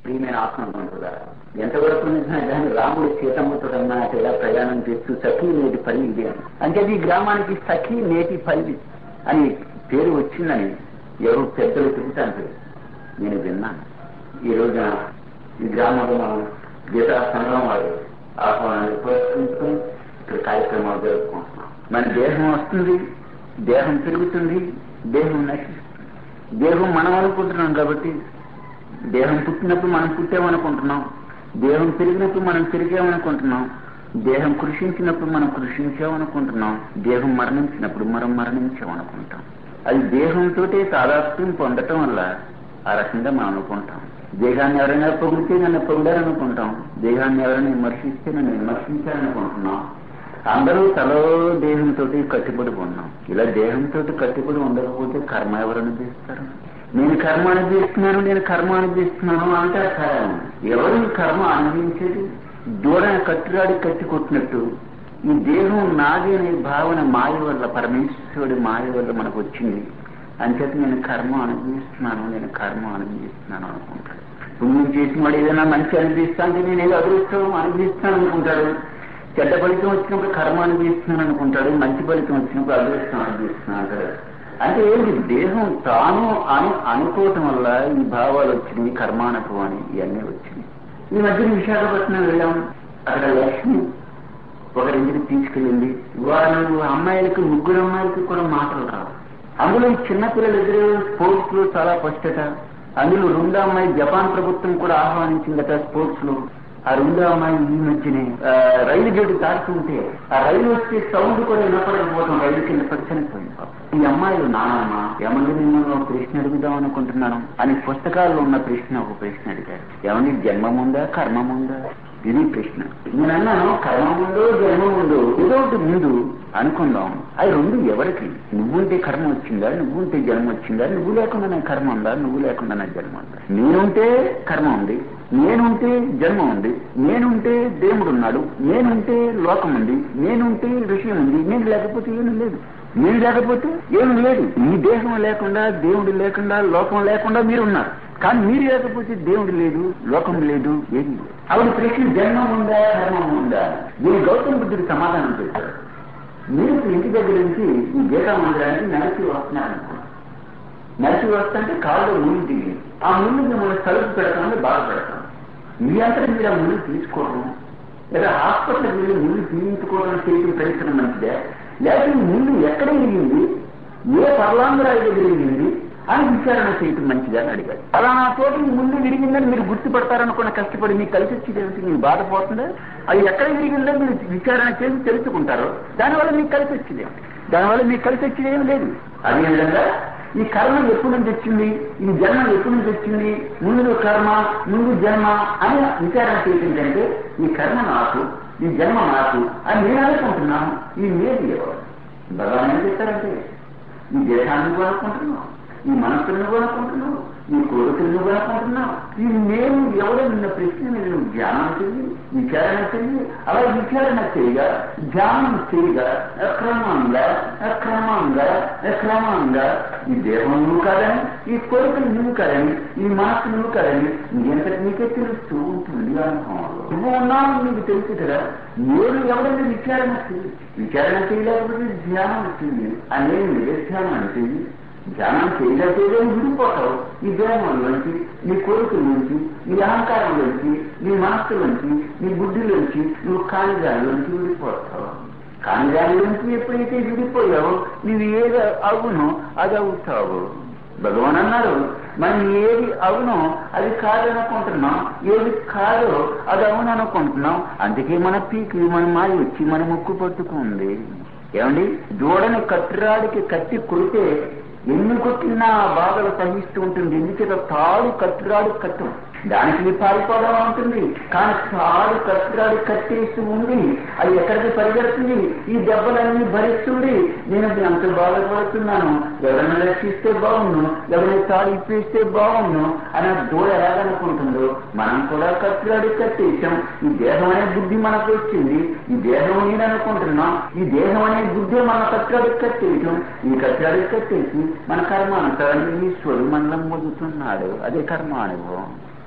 ప్రియమైన ఆత్మబంధువుగా ఎంతవరకు నిజమే కానీ రాముడు సీతమ్మతో అన్నట్టు ఇలా ప్రయాణం చేస్తూ సఖీ నేటి పల్లి ఇది అని అంటే ఈ గ్రామానికి సఖీ నేటి పల్లి అని పేరు వచ్చిందని ఎవరు పెద్దలు చెబుతాను నేను విన్నాను ఈ రోజున ఈ గ్రామంలో మనం గీతా సంఘం వారు ఆహ్వానాన్ని పురస్కరించుకుని ఇక్కడ కార్యక్రమాలు జరుపుకుంటున్నాం మన దేహం వస్తుంది దేహం పెరుగుతుంది దేహం నశిస్తుంది దేహం మనం అనుకుంటున్నాం కాబట్టి దేహం పుట్టినప్పుడు మనం పుట్టామనుకుంటున్నాం దేహం పెరిగినప్పుడు మనం పెరిగామనుకుంటున్నాం దేహం కృషించినప్పుడు మనం కృషించామనుకుంటున్నాం దేహం మరణించినప్పుడు మనం మరణించామనుకుంటాం అది దేహంతో తాదాత్మ్యం పొందటం వల్ల ఆ రకంగా మనం అనుకుంటాం దేహాన్ని ఎవరైనా పొగిడితే నన్ను పొగిడారనుకుంటాం దేహాన్ని ఎవరైనా విమర్శిస్తే నన్ను విమర్శించారనుకుంటున్నాం అందరూ తలో దేహంతో కట్టుబడి ఉన్నాం ఇలా దేహంతో కట్టుబడి ఉండకపోతే కర్మ ఎవరు అనుభవిస్తారు నేను కర్మ అనుభవిస్తున్నాను నేను కర్మ అనుభవిస్తున్నాను అంటే కారణం ఎవరు ఈ కర్మ అనుభవించేది దూరం కట్టురాడి కట్టి కొట్టినట్టు ఈ దేహం నాది అనే భావన మాయ వల్ల పరమేశ్వరుడి మాయ వల్ల మనకు వచ్చింది అంచేత నేను కర్మ అనుభవిస్తున్నాను నేను కర్మ అనుభవిస్తున్నాను అనుకుంటాడు పుణ్యం చేసిన వాడు ఏదైనా మంచి అనిపిస్తాను నేను ఏదో అదృష్టం అనుభవిస్తాను అనుకుంటాడు చెడ్డ ఫలితం వచ్చినప్పుడు కర్మ అనుభవిస్తున్నాను అనుకుంటాడు మంచి ఫలితం వచ్చినప్పుడు అదృష్టం అనుభవిస్తున్నాను అంటాడు అంటే ఏంటి దేహం తాను అను అనుకోవటం వల్ల ఈ భావాలు వచ్చినాయి కర్మానుభవం అని ఇవన్నీ వచ్చినాయి ఈ మధ్య విశాఖపట్నం వెళ్ళాం అక్కడ లక్ష్మి ఒకరింటికి తీసుకెళ్ళింది వాళ్ళు అమ్మాయిలకి ముగ్గురు అమ్మాయిలకి కూడా మాటలు రావు అందులో ఈ చిన్నపిల్లల ఎదురు స్పోర్ట్స్ లో చాలా ఫస్టట అందులో రెండో అమ్మాయి జపాన్ ప్రభుత్వం కూడా ఆహ్వానించిందట స్పోర్ట్స్ లో ఆ రెండో అమ్మాయి ఈ మధ్యనే ఆ, రైలు గేటు దాటుతుంటే ఆ రైలు వచ్చే సౌండ్ కూడా వినపడకపోవడం రైలు కింద పడి చనిపోయింది పాపం. ఈ అమ్మాయిలు నానమ్మ ఏమండి మిమ్మల్ని ఒక ప్రశ్న అడుగుదాం అనుకుంటున్నాను అని పుస్తకాల్లో ఉన్న ప్రశ్న ఒక ప్రశ్న అడిగారు ఏమండి జన్మం ఉందా కర్మం ఉందా ఇది ప్రశ్న నేను అన్నాను కర్మం ఉందో జన్మం ఉందో ఏదో ఒకటి ముందు అనుకుందాం అవి రెండు ఎవరికి నువ్వుంటే కర్మ వచ్చిందా నువ్వుంటే జన్మ వచ్చిందా నువ్వు లేకుండా నా కర్మ ఉందా నువ్వు లేకుండా నా జన్మ ఉందా నేనుంటే కర్మ ఉంది నేనుంటే జన్మ ఉంది నేనుంటే దేవుడు ఉన్నాడు నేనుంటే లోకం ఉంది నేనుంటే విషయం ఉంది నేను లేకపోతే ఏమీ లేదు నేను లేకపోతే ఏమీ లేదు ఈ దేహం లేకుండా దేవుడు లేకుండా లోకం లేకుండా మీరు ఉన్నారు కానీ మీరు లేకపోతే దేవుడు లేదు లోకం లేదు ఏది లేదు ఆవిడ ప్రశ్న జన్మం ఉందా కర్మం ఉందా దీని గౌతమ బుద్ధుడు సమాధానం చెప్పారు మీరు ఇంటి దగ్గర నుంచి ఈ గీతా మందిరానికి నడిచి వస్తున్నారనుకో నడిచి వస్తుంటే కాళ్ళు ముళ్ళు దిగి ఆ ముళ్ళు మిమ్మల్ని తలుపు పెడతామని బాధపడతాం మీ అంతా మీరు ఆ ముళ్ళు తీసుకోవడం లేదా హాస్పిటల్కి వెళ్ళి ముళ్ళు తీయించుకోవడం చేయడం ప్రయత్నం మంచిదే లేకపోతే ఈ ముళ్ళు ఎక్కడ ఇరిగింది ఏ పర్లాంగరాయి దగ్గర ఇరిగింది అని విచారణ చేయటం మంచిదా అని అడిగారు అలానా చోట ఈ ముళ్ళు విరిగిందని మీరు గుర్తుపడతారనుకున్న కష్టపడి మీకు కలిసి వచ్చేది ఏమిటి మీకు బాధపోతుందా అది ఎక్కడ విరిగిందో మీరు విచారణ చేసి తెలుసుకుంటారు దానివల్ల మీకు కలిసి వచ్చేది ఏమిటి దానివల్ల మీకు కలిసి వచ్చేది ఏమి లేదు అదేవిధంగా ఈ కర్మ ఎప్పటి నుంచి వచ్చింది ఈ జన్మ ఎప్పటి నుంచి వచ్చింది ముందు కర్మ ముందు జన్మ అని విచారణ చేయటంటే ఈ కర్మ నాకు ఈ జన్మ నాకు అని నేను అనుకుంటున్నాను ఈ నేను ఎవరు భగవాన్ ఏం చెప్తారంటే ఈ దేశాన్ని కూడా అనుకుంటున్నావు ఈ మనస్సును కూడా అనుకుంటున్నావు ఈ కోరికలను కూడా అనుకుంటున్నావు ఈ నేను ఎవరో నిన్న ప్రశ్న మీద నువ్వు ధ్యానం చెయ్యి విచారణ చెయ్యి అలా విచారణ చేయగా ధ్యానం చేయగా అక్రమంగా అక్రమంగా అక్రమంగా ఈ దేహం నువ్వు కాదని ఈ కోరికలు నువ్వు కాదని ఈ మనస్సు నువ్వు కాదని నీకెంతటి నీకే తెలుస్తూ ఉంటుంది అనుభవంలో నువ్వు ఉన్నావు నీకు తెలుసు కదా నేను ఎవరైనా విచారణ చెయ్యి విచారణ చేయలేకపోతే ధ్యానం చెయ్యి అనేది నిరధ్యానం చెయ్యి ధ్యానం చేయలేకపోతే విడిపోతావు ఈ దేహం నుంచి నీ కోరికల నుంచి నీ అహంకారం నుంచి నీ మనస్సు నుంచి నీ బుద్ధి నుంచి నువ్వు కానిదాని నుంచి విడిపోతావు కానిదాని నుంచి ఎప్పుడైతే విడిపోయావో నువ్వు ఏది అవునో అది అవుతావు భగవాన్ అన్నారు మనం ఏది అవునో అది కాదనుకుంటున్నాం ఏది కాదో అది అవును అనుకుంటున్నాం అందుకే మన పీకి మన మాయ వచ్చి మన ముక్కు పట్టుకుంది ఏమండి దూడని కట్టురాడికి కట్టి కొడితే ఎన్ని కొట్టినా ఆ బాధలు సహిస్తూ ఉంటుంది ఎందుచేత తాడు కట్టురాడు కట్టు దానికి పారిపోవడం ఉంటుంది కానీ తాడు కట్టురాడు కట్టేసి ఉంది అది ఎక్కడికి పరిగెడుతుంది ఈ దెబ్బలన్నీ భరిస్తుంది నేను ఎంత బాధపడుతున్నాను ఎవరైనా రక్షిస్తే బాగుండు ఎవరైనా తాడు ఇప్పేస్తే బాగుండు అని ఆ దూడ ఎలాగనుకుంటుందో మనం కూడా కట్టురాడు కట్టేశాం ఈ దేహం అనే బుద్ధి మనకు వచ్చింది ఈ దేహం నేను అనుకుంటున్నాం ఈ దేహం అనే బుద్ధి మన కట్టురాడు కట్టేయటం ఈ కట్టురాడు కట్టేసి మన కర్మానుసారం ఈశ్వరుడు మనల్ని మొదుతున్నాడు అదే కర్మానుభవం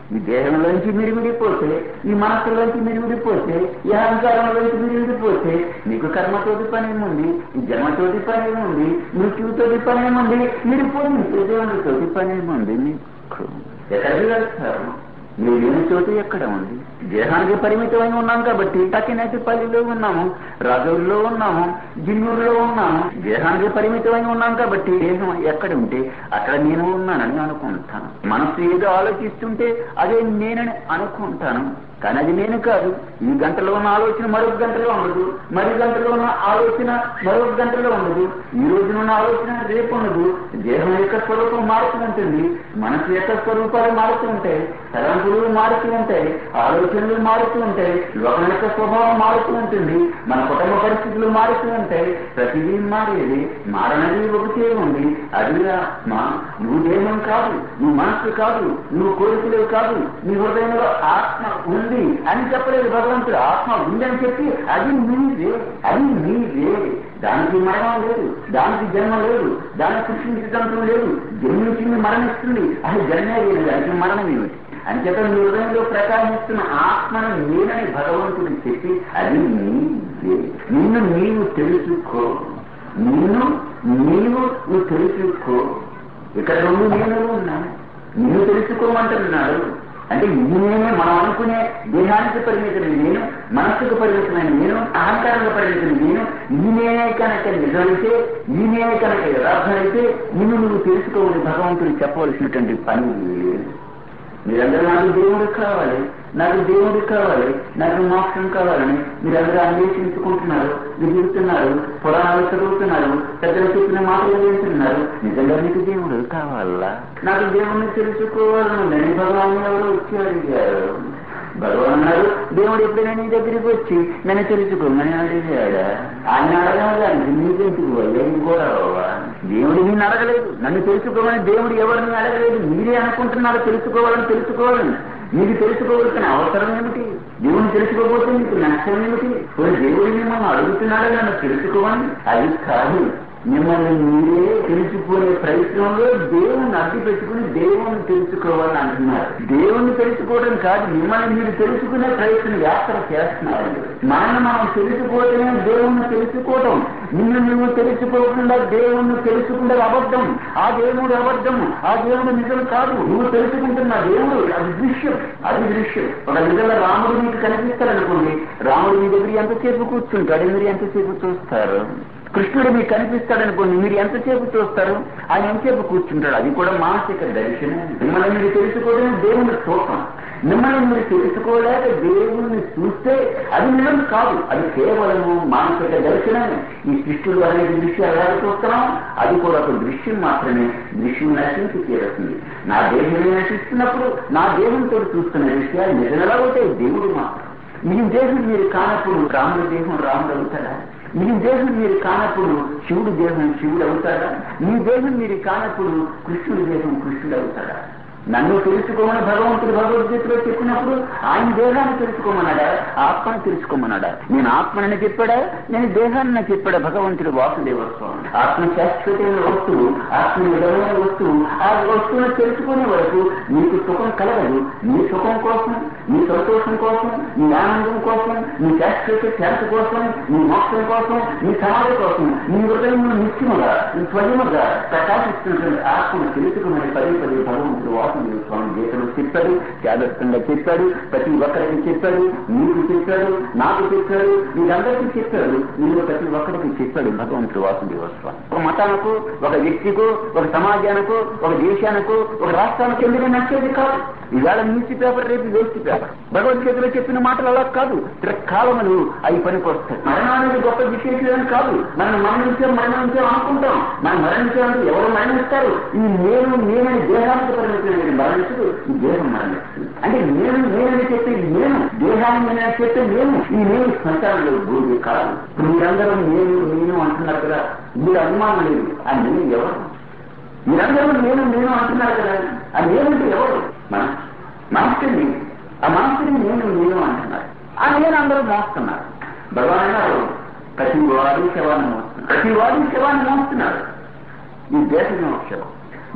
ఈ దేహంలోంచి మీరు విడిపోతే ఈ మనస్సులోంచి మీరు విడిపోతే ఈ అహంకారంలోంచి మీరు విడిపోతే మీకు కర్మతోటి పని ఏముంది ఈ జన్మతోటి పని ఏముంది మృత్యుతోటి పని ఏముంది మీరు పోయి దేవునితోటి పని ఏముంది మీకు ఎక్కడికి వెళ్తారు మీరు లేని చోటు ఎక్కడ ఉంది దేహానికి పరిమితమై ఉన్నాం కాబట్టి తక్కినటి పల్లిలో ఉన్నాము రాజుల్లో ఉన్నాము జిన్నూరులో ఉన్నాము దేహానికి పరిమితమై ఉన్నాం కాబట్టి దేహం ఎక్కడ ఉంటే అక్కడ నేను ఉన్నానని అనుకుంటాను మనసు ఏదో ఆలోచిస్తుంటే అదే నేనని అనుకుంటాను కానీ అది నేను కాదు ఈ గంటలో ఉన్న ఆలోచన మరొక గంటలో ఉండదు మరి గంటలో ఉన్న ఆలోచన మరొక గంటలో ఉండదు ఈ రోజున ఉన్న ఆలోచన రేపు ఉండదు దేహం యొక్క స్వరూపం మారుతూ ఉంటుంది మనసు యొక్క స్వరూపాలు మారుతూ ఉంటాయి తలంపులు మారుతూ ఉంటాయి ఆలోచనలు మారుతూ ఉంటాయి లోకం యొక్క స్వభావం మారుతూ ఉంటుంది మన కుటుంబ పరిస్థితులు మారుతూ ఉంటాయి ప్రతిదీ మారేది మారనది ఒకటే ఉంది అది మా నువ్వు దేహం కాదు నువ్వు మనస్సు కాదు నువ్వు కోరికలు కాదు నీ హృదయంలో ఆత్మ ఉంది అని చెప్పలేదు భగవంతుడు ఆత్మ ఉందని చెప్పి అది నీవే అది నీవే దానికి మరణం లేదు దానికి జన్మ లేదు దానికి సృష్టించడం లేదు జన్మించింది మరణిస్తుంది అది జన్మే లేదు దానికి మరణం ఏమిటి అంచేత నీ హృదయంలో ప్రకాశిస్తున్న ఆత్మను నేనని భగవంతుడు చెప్పి అది నీవే నిన్ను నీవు తెలుసుకో నిన్ను నీవు నువ్వు తెలుసుకో ఇక్కడ రెండు నేను ఉన్నాను నిన్ను తెలుసుకోమంటున్నాడు అంటే ఇది నేనే మనం అనుకునే దేహానికి పరిమితమైన నేను మనస్సుకు పరిమితమైన నేను అహంకారంగా పరిమితమైన నేను ఈ నేనే కనుక నిజమైతే ఈ నేనే కనుక యథార్థమైతే నిన్ను నువ్వు తెలుసుకోవని భగవంతుడు చెప్పవలసినటువంటి పని లేదు మీరందరూ నాకు దేవుడు కావాలి నాకు దేవుడు కావాలి నాకు మోక్షం కావాలని మీరందరూ అన్వేషించుకుంటున్నారు విధిస్తున్నారు పురాణాలు చదువుతున్నారు పెద్దలు చెప్పిన మాటలు వింటున్నారు నిజంగా మీకు దేవుడు కావాలా నాకు దేవుణ్ణి తెలుసుకోవాలని భగవాన్ ఎవరు వచ్చి అడిగారు భగవాన్ అన్నారు దేవుడు ఎప్పుడైనా నీ దగ్గరికి వచ్చి నన్ను తెలుసుకోమని అడిగాడా ఆయన అడగడానికి నీకెందుకు ఏం కూడా దేవుడు నిన్ను అడగలేదు నన్ను తెలుసుకోమని దేవుడు ఎవరిని అడగలేదు మీరే అనుకుంటున్నారు తెలుసుకోవాలని తెలుసుకోవాలని మీకు తెలుసుకోవాల్సిన అవసరం ఏమిటి దేవుని తెలుసుకోకపోతే మీకు నష్టం ఏమిటి దేవుడు మిమ్మల్ని అడుగుతున్నాడు నన్ను తెలుసుకోవని అది కాదు మిమ్మల్ని మీరే తెలుసుకునే ప్రయత్నంలో దేవుణ్ణి అడ్డు పెట్టుకుని దేవుణ్ణి తెలుసుకోవాలని అంటున్నారు దేవుణ్ణి తెలుసుకోవడం కాదు మిమ్మల్ని మీరు తెలుసుకునే ప్రయత్నం యాత్ర చేస్తున్నారు మనల్ని మనం తెలుసుకోవటమే దేవుణ్ణి తెలుసుకోవటం నిన్ను నువ్వు తెలుసుకోకుండా దేవుణ్ణి తెలుసుకుంటే అబద్ధం ఆ దేవుడు అబద్ధం ఆ దేవుడు నిజం కాదు నువ్వు తెలుసుకుంటున్న దేవుడు అది దృశ్యం అది దృశ్యం ఒక నిజంగా రాముడు మీకు కనిపిస్తారనుకోండి రాముడు మీ దగ్గర ఎంతసేపు కూర్చుంటాడు మీరు ఎంతసేపు చూస్తారు కృష్ణుడు మీకు కనిపిస్తాడనుకోండి మీరు ఎంతసేపు చూస్తారు ఆయన ఎంతసేపు కూర్చుంటాడు అది కూడా మానసిక దర్శనం మిమ్మల్ని మీరు తెలుసుకోవడం దేవుని చూపం మిమ్మల్ని మీరు తెలుసుకోలేక దేవుణ్ణి చూస్తే అది నిజం కాదు అది కేవలము మానసిక దర్శనం ఈ సృష్టిలో అనేది దృశ్యం ఎలా చూస్తున్నాం అది కూడా ఒక దృశ్యం మాత్రమే దృశ్యం నశించి తీరుతుంది నా దేహమే నశిస్తున్నప్పుడు నా దేహంతో చూస్తున్న విషయాలు నిజంగా అవుతాయి దేవుడు మాత్రం మీ దేహం మీరు కానప్పుడు రాముడి దేహం రాముడు అవుతాడా మీ దేహం మీరు కానప్పుడు శివుడు దేహం శివుడు అవుతాడా మీ దేహం మీరు కానప్పుడు కృష్ణుడి దేహం కృష్ణుడు అవుతాడా నన్ను తెలుసుకోమని భగవంతుడు భగవద్గీతలో చెప్పినప్పుడు ఆయన దేహాన్ని తెలుసుకోమన్నాడా ఆత్మను తెలుసుకోమన్నాడా నేను ఆత్మనని చెప్పాడా నేను దేహాన్ని చెప్పాడా భగవంతుడు వాసుదేవ స్వామి ఆత్మ శాశ్వతమైన వస్తువు ఆత్మ విధమైన వస్తువు ఆ వస్తువును తెలుసుకునే వరకు నీకు సుఖం కలగదు నీ సుఖం కోసం నీ సంతోషం కోసం నీ ఆనందం కోసం నీ శాశ్వత శాంతి కోసం నీ మోక్షం కోసం నీ సమాధి కోసం నీ హృదయంలో నిత్యముగా స్వయముగా ప్రకాశిస్తున్నటువంటి ఆత్మను తెలుసుకున్నది పదే పదే భగవంతుడు వాసుదేవ స్వామి గీతలు చెప్పాడు జాగ్రత్తగా చెప్పాడు ప్రతి ఒక్కరికి చెప్పాడు నీకు చెప్పాడు నాకు చెప్పాడు వీరందరికీ చెప్పాడు నేను ప్రతి ఒక్కరికి చెప్పాడు భగవంతుడు వాసుదేవ స్వామి ఒక మతానికి ఒక వ్యక్తికో ఒక సమాజానికో ఒక దేశానికో ఒక రాష్ట్రానికి ఎందుకు నచ్చేది కాదు ఇవాళ న్యూస్ పేపర్ రేపు వేస్ట్ పేపర్ భగవద్గీతలో చెప్పిన మాటలు అలా కాదు కాలములు అవి పనికొస్తాయి మరణం అనేది గొప్ప విశేషం కాదు మనం మరణించాం మరణించాం అనుకుంటాం మనం మరణించాలంటే ఎవరు మరణిస్తారు ఈ నేను నేనని దేహానికి పరిమితమైన మరణించదు ఈ దేహం మరణిస్తుంది అంటే నేను నేనని చెప్పి నేను దేహాన్ని నేనని చెప్పి నేను ఈ నేను సంసారంలో భూమి కాదు ఇప్పుడు మీరందరూ నేను నేను అంటున్నారు కదా మీరు అనుమానం లేదు ఆ నేను ఎవరు మీరందరూ నేను నేను అంటున్నారు కదా ఆ నేనంటే ఎవరు మన మనస్సు నేను ఆ మనస్సుని నేను నేను అంటున్నారు ఆ నేను అందరూ మోస్తున్నారు భగవాన్ అన్నారు ప్రతి వాడు శవాన్ని మోస్తున్నారు ప్రతి వాడు శవాన్ని మోస్తున్నారు ఈ దేశం శవం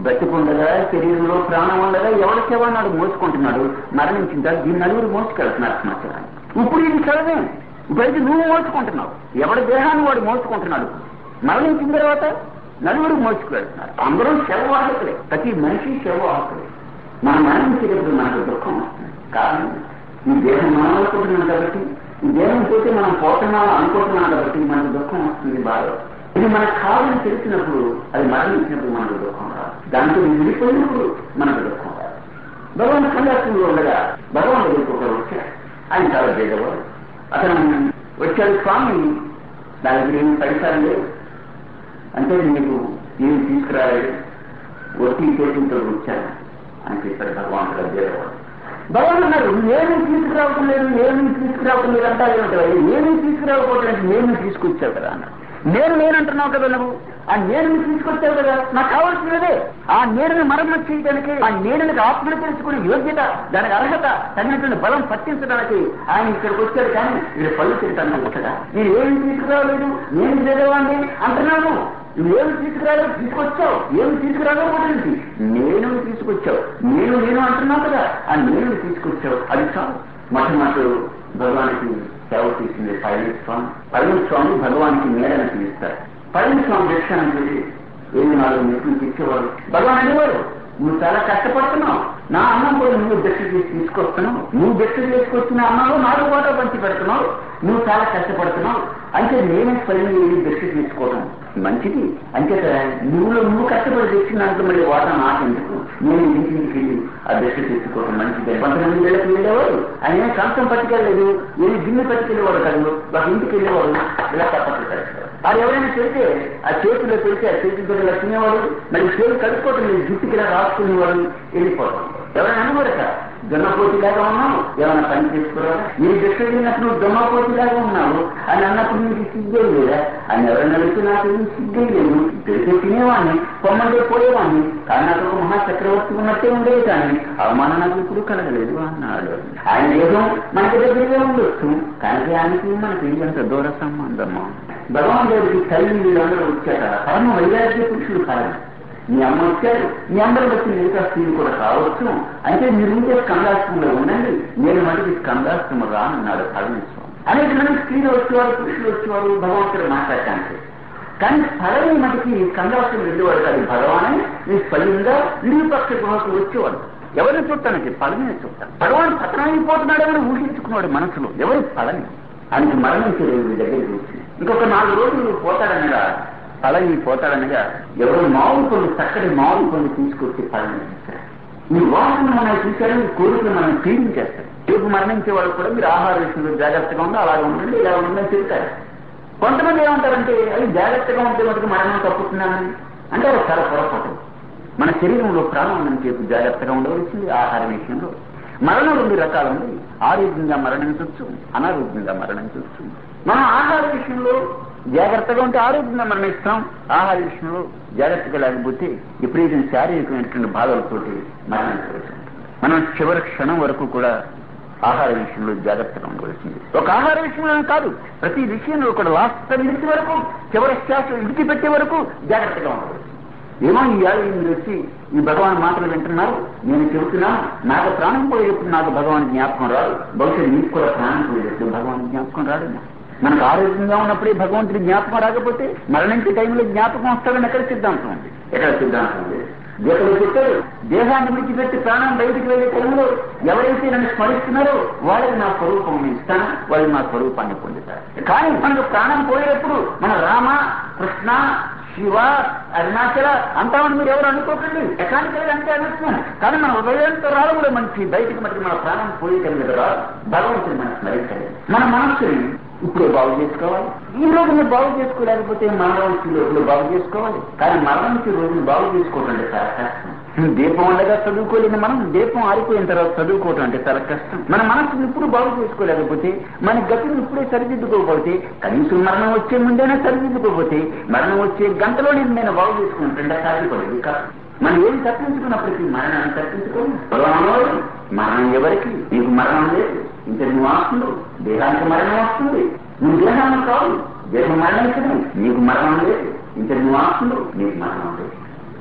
బతికుండగా శరీరంలో ప్రాణం ఉండగా ఎవరి శవాన్నాడు మోసుకుంటున్నాడు మరణించిన తర్వాత దీన్ని నలుగురు మోసుకెళ్తున్నారు శ్మశానాన్ని ఇప్పుడు ఇది సరదే ఇప్పుడైతే నువ్వు మోసుకుంటున్నావు ఎవడి దేహాన్ని వాడు మోసుకుంటున్నాడు మరణించిన తర్వాత నలుగురు మోసుకువెళ్తున్నారు అందరూ శవవాహకులే ప్రతి మనిషి శవవాహకులే మన మరణించేటప్పుడు మనకు దుఃఖం వస్తుంది కారణం ఈ దేహం మనం అనుకుంటున్నాం కాబట్టి ఈ దేహం పోతే మనం పోతున్నాం అనుకుంటున్నాం కాబట్టి మనకు దుఃఖం వస్తుంది బాధ ఇది మనకు కావాలని తెలిసినప్పుడు అది మరణించినప్పుడు మనకు దుఃఖం రాదు దాంతో ఇది విడిపోయినప్పుడు మనకు దుఃఖం రాదు భగవాన్ సందర్శనలో ఉండగా భగవాన్ దగ్గరికి ఒకరు వచ్చారు ఆయన చాలా పేదవాడు అతను వచ్చాడు స్వామి నా దగ్గర ఏమి పైసలు లేవు అంటే నీకు ఏమి తీసుకురాలేదు ఒట్టి చేతులతో వచ్చాను అని చెప్పారు భగవంతుడు పేదవాడు భగవాన్ అన్నారు ఏమీ తీసుకురావటం లేదు ఏమీ తీసుకురావటం లేదు అంటా ఏమంటారు ఏమీ తీసుకురాకపోతే నేను తీసుకొచ్చావు కదా అన్నారు నేను నేనంటున్నావు కదా నువ్వు ఆ నేను తీసుకొచ్చావు కదా నాకు కావాల్సినదే ఆ నేరుని మరమ్మతు చేయడానికి ఆ నేరునికి ఆత్మను తెలుసుకునే యోగ్యత దానికి అర్హత తగినటువంటి బలం పట్టించడానికి ఆయన ఇక్కడికి వచ్చాడు కానీ వీడు పళ్ళు తింటాను వచ్చాడా నేను ఏమి తీసుకురావలేదు నేను చదవండి అంటున్నాను నువ్వేమి తీసుకురాలేదు తీసుకొచ్చావు ఏమి తీసుకురాకపోతుంది నేను తీసుకొచ్చావు నేను నేను అంటున్నావు కదా ఆ నేను తీసుకొచ్చావు అది చాలు మొట్టమొదటి భగవానికి సేవ తీసింది పైన స్వామి పైన స్వామి భగవానికి మేడని పిలుస్తారు పైన స్వామి దర్శనం చేసి ఏమి నాలుగు మెట్లు ఇచ్చేవాడు భగవాన్ అనేవాడు నువ్వు చాలా కష్టపడుతున్నావు నా అన్నం కూడా నువ్వు దక్ష చేసి తీసుకొస్తున్నావు నువ్వు దక్ష చేసుకొచ్చిన అన్నంలో నాలుగు పాట పంచి పెడుతున్నావు నువ్వు చాలా కష్టపడుతున్నావు అంటే నేనే స్వయం ఏది దక్ష తీసుకోవడం మంచిది అంచేత నువ్వు నువ్వు కష్టపడి తెచ్చిన దాంట్లో మళ్ళీ వాట నాకెందుకు నేను ఇంటికి వెళ్ళి ఆ దశ తెచ్చుకోవడం మంచిది కొంతమంది వీళ్ళకి వెళ్ళేవాడు ఆయన ఏం కంచం పట్టుకెళ్ళలేదు ఏమి గిన్నె పట్టుకెళ్ళేవాడు కాదు వాళ్ళ ఇంటికి వెళ్ళేవాడు ఇలా తప్పట్లు కట్టేవాడు అది ఎవరైనా పెడితే ఆ చేతిలో పెడితే ఆ చేతితో ఇలా తినేవాడు మళ్ళీ చేతులు కలుపుకోవటం లేదు జుట్టుకి ఇలా రాసుకునేవాడు వెళ్ళిపోవడం ఎవరైనా అనుకోరక దొన్నపోతిలాగా ఉన్నావు ఏమైనా పని చేసుకోరా మీరు దశ వెళ్ళినప్పుడు నువ్వు దొన్నపోతిలాగా ఉన్నావు అని అన్నప్పుడు నీకు సిగ్గే లేదా అని ఎవరైనా వెళ్తే నాకు ఏం సిగ్గే లేదు తెలిసి తినేవాడిని పొమ్మంటే పోయేవాడిని కానీ నాకు ఒక మహా చక్రవర్తి ఉన్నట్టే ఉండేది కానీ అవమానం నాకు ఇప్పుడు కలగలేదు అన్నాడు ఆయన ఏదో మనకి దగ్గరగా ఉండొచ్చు కానీ ఆయనకి మనకి ఎంత దూర సంబంధము భగవాన్ దేవుడికి తల్లి వీళ్ళందరూ వచ్చాక పరమ వైరాగ్య పురుషుడు కారణం మీ అమ్మ వచ్చారు మీ అందరూ వచ్చి మిగతా స్త్రీలు కూడా కావచ్చు అంటే మీరు ఉంటే స్కందాశ్రమంలో ఉండండి నేను మటుకు స్కందాశ్రమం రా అన్నాడు పరమేశ్వరం అనేక మంది స్త్రీలు వచ్చేవారు పురుషులు వచ్చేవారు భగవంతుడు మాట్లాడటానికి కానీ పరమే మటుకి స్కందాశ్రమం వెళ్ళేవాడు కాదు భగవానే నీ స్వయంగా నిరుపక్ష గృహకు వచ్చేవాడు ఎవరిని చూడటానికి పడమని చూస్తాను భగవాన్ పతనమైపోతున్నాడని ఊహించుకున్నాడు మనసులో ఎవరు పడని ఆయనకి మరణించే రోజు దగ్గరికి వచ్చింది ఇంకొక నాలుగు రోజులు పోతాడనగా పళని పోతాడనగా ఎవరు మామూలు కొన్ని చక్కటి మామూలు కొన్ని తీసుకొచ్చి పళని ఇస్తారు మీ వాసన మనం చూశారు మీ కోరికలు మనం పీడించేస్తారు రేపు మరణించే వాళ్ళు కూడా మీరు ఆహార విషయంలో జాగ్రత్తగా ఉండి అలాగే ఉండండి ఇలా ఉందని చెప్తారు కొంతమంది ఏమంటారంటే అది జాగ్రత్తగా ఉంటే మటుకు మరణం తప్పుతున్నానని అంటే అది చాలా పొరపాటు మన శరీరంలో ప్రాణం ఉందని చెప్పి జాగ్రత్తగా ఉండవలసింది ఆహార విషయంలో మరణం రెండు రకాలు ఉంది ఆరోగ్యంగా మరణించవచ్చు అనారోగ్యంగా మరణించవచ్చు మనం ఆహార విషయంలో జాగ్రత్తగా ఉంటే ఆరోగ్యంగా మరణిస్తాం ఆహార విషయంలో జాగ్రత్తగా లేకపోతే విపరీతం శారీరకమైనటువంటి బాధలతోటి మరణించవచ్చు మనం చివరి క్షణం వరకు కూడా ఆహార విషయంలో జాగ్రత్తగా ఉండవలసింది ఒక ఆహార విషయంలో కాదు ప్రతి విషయంలో కూడా లాస్ట్ విడిచి వరకు చివరి శ్వాస విడిచిపెట్టే వరకు జాగ్రత్తగా ఉండవలసింది ఏమో ఈ ఏడాది మీరు వచ్చి ఈ భగవాన్ మాటలు వింటున్నారు నేను చెబుతున్నా నాకు ప్రాణం పోయేటప్పుడు నాకు భగవాన్ జ్ఞాపకం రాదు బహుశా నీకు కూడా ప్రాణం పోయేటప్పుడు భగవాన్ జ్ఞాపకం రాడు మనకు ఆరోగ్యంగా ఉన్నప్పుడే భగవంతుడి జ్ఞాపకం రాకపోతే మరణించే టైంలో జ్ఞాపకం వస్తాడని ఎక్కడ సిద్ధాంతం ఉంది ఎక్కడ సిద్ధాంతం ఉంది గీతలో చెప్పారు దేహాన్ని విడిచిపెట్టి ప్రాణం బయటికి వెళ్లే టైంలో ఎవరైతే నన్ను స్మరిస్తున్నారో వాళ్ళకి నా స్వరూపం ఇస్తాను వాళ్ళు నా స్వరూపాన్ని పొందుతారు కానీ మనకు ప్రాణం పోయేటప్పుడు మన రామ కృష్ణ శివ అరుణాచల అంటామని మీరు ఎవరు అనుకోకండి ఎకానికల్ అంటే అనుకుంటున్నాం కానీ మన హృదయంతో రాదు కూడా మంచి బయటికి మటుకు మన ప్రాణం పోయేటం మీద రాదు భగవంతుని మనం స్మరించాలి మన మనస్సుని ఇప్పుడే బాగు చేసుకోవాలి ఈ రోజు మీరు బాగు చేసుకోలేకపోతే మరణించి రోజులు బాగు చేసుకోవాలి కానీ మరణించి రోజులు బాగు చేసుకోవటం అంటే చాలా కష్టం దీపం ఉండగా చదువుకోలేని మనం దీపం ఆరిపోయిన తర్వాత చదువుకోవటం అంటే చాలా కష్టం మన మనసును ఇప్పుడు బాగు చేసుకోలేకపోతే మన గతిని ఇప్పుడే సరిదిద్దుకోకపోతే కనీసం మరణం వచ్చే ముందైనా సరిదిద్దుకోకపోతే మరణం వచ్చే గంటలో నేను నేను బాగు చేసుకుంటుంటే సాధ్యపడేది కాదు మనం ఏం తప్పించుకున్నప్పటికీ మరణాన్ని తప్పించుకోండి భగవాన్ మరణం ఎవరికి నీకు మరణం లేదు ఇంత నువ్వు ఆస్తులు దేహానికి మరణం వస్తుంది నువ్వు దేహాన్ని కాదు దేహం మరణించడం నీకు మరణం లేదు ఇంత నువ్వు ఆస్తులు నీకు మరణం లేదు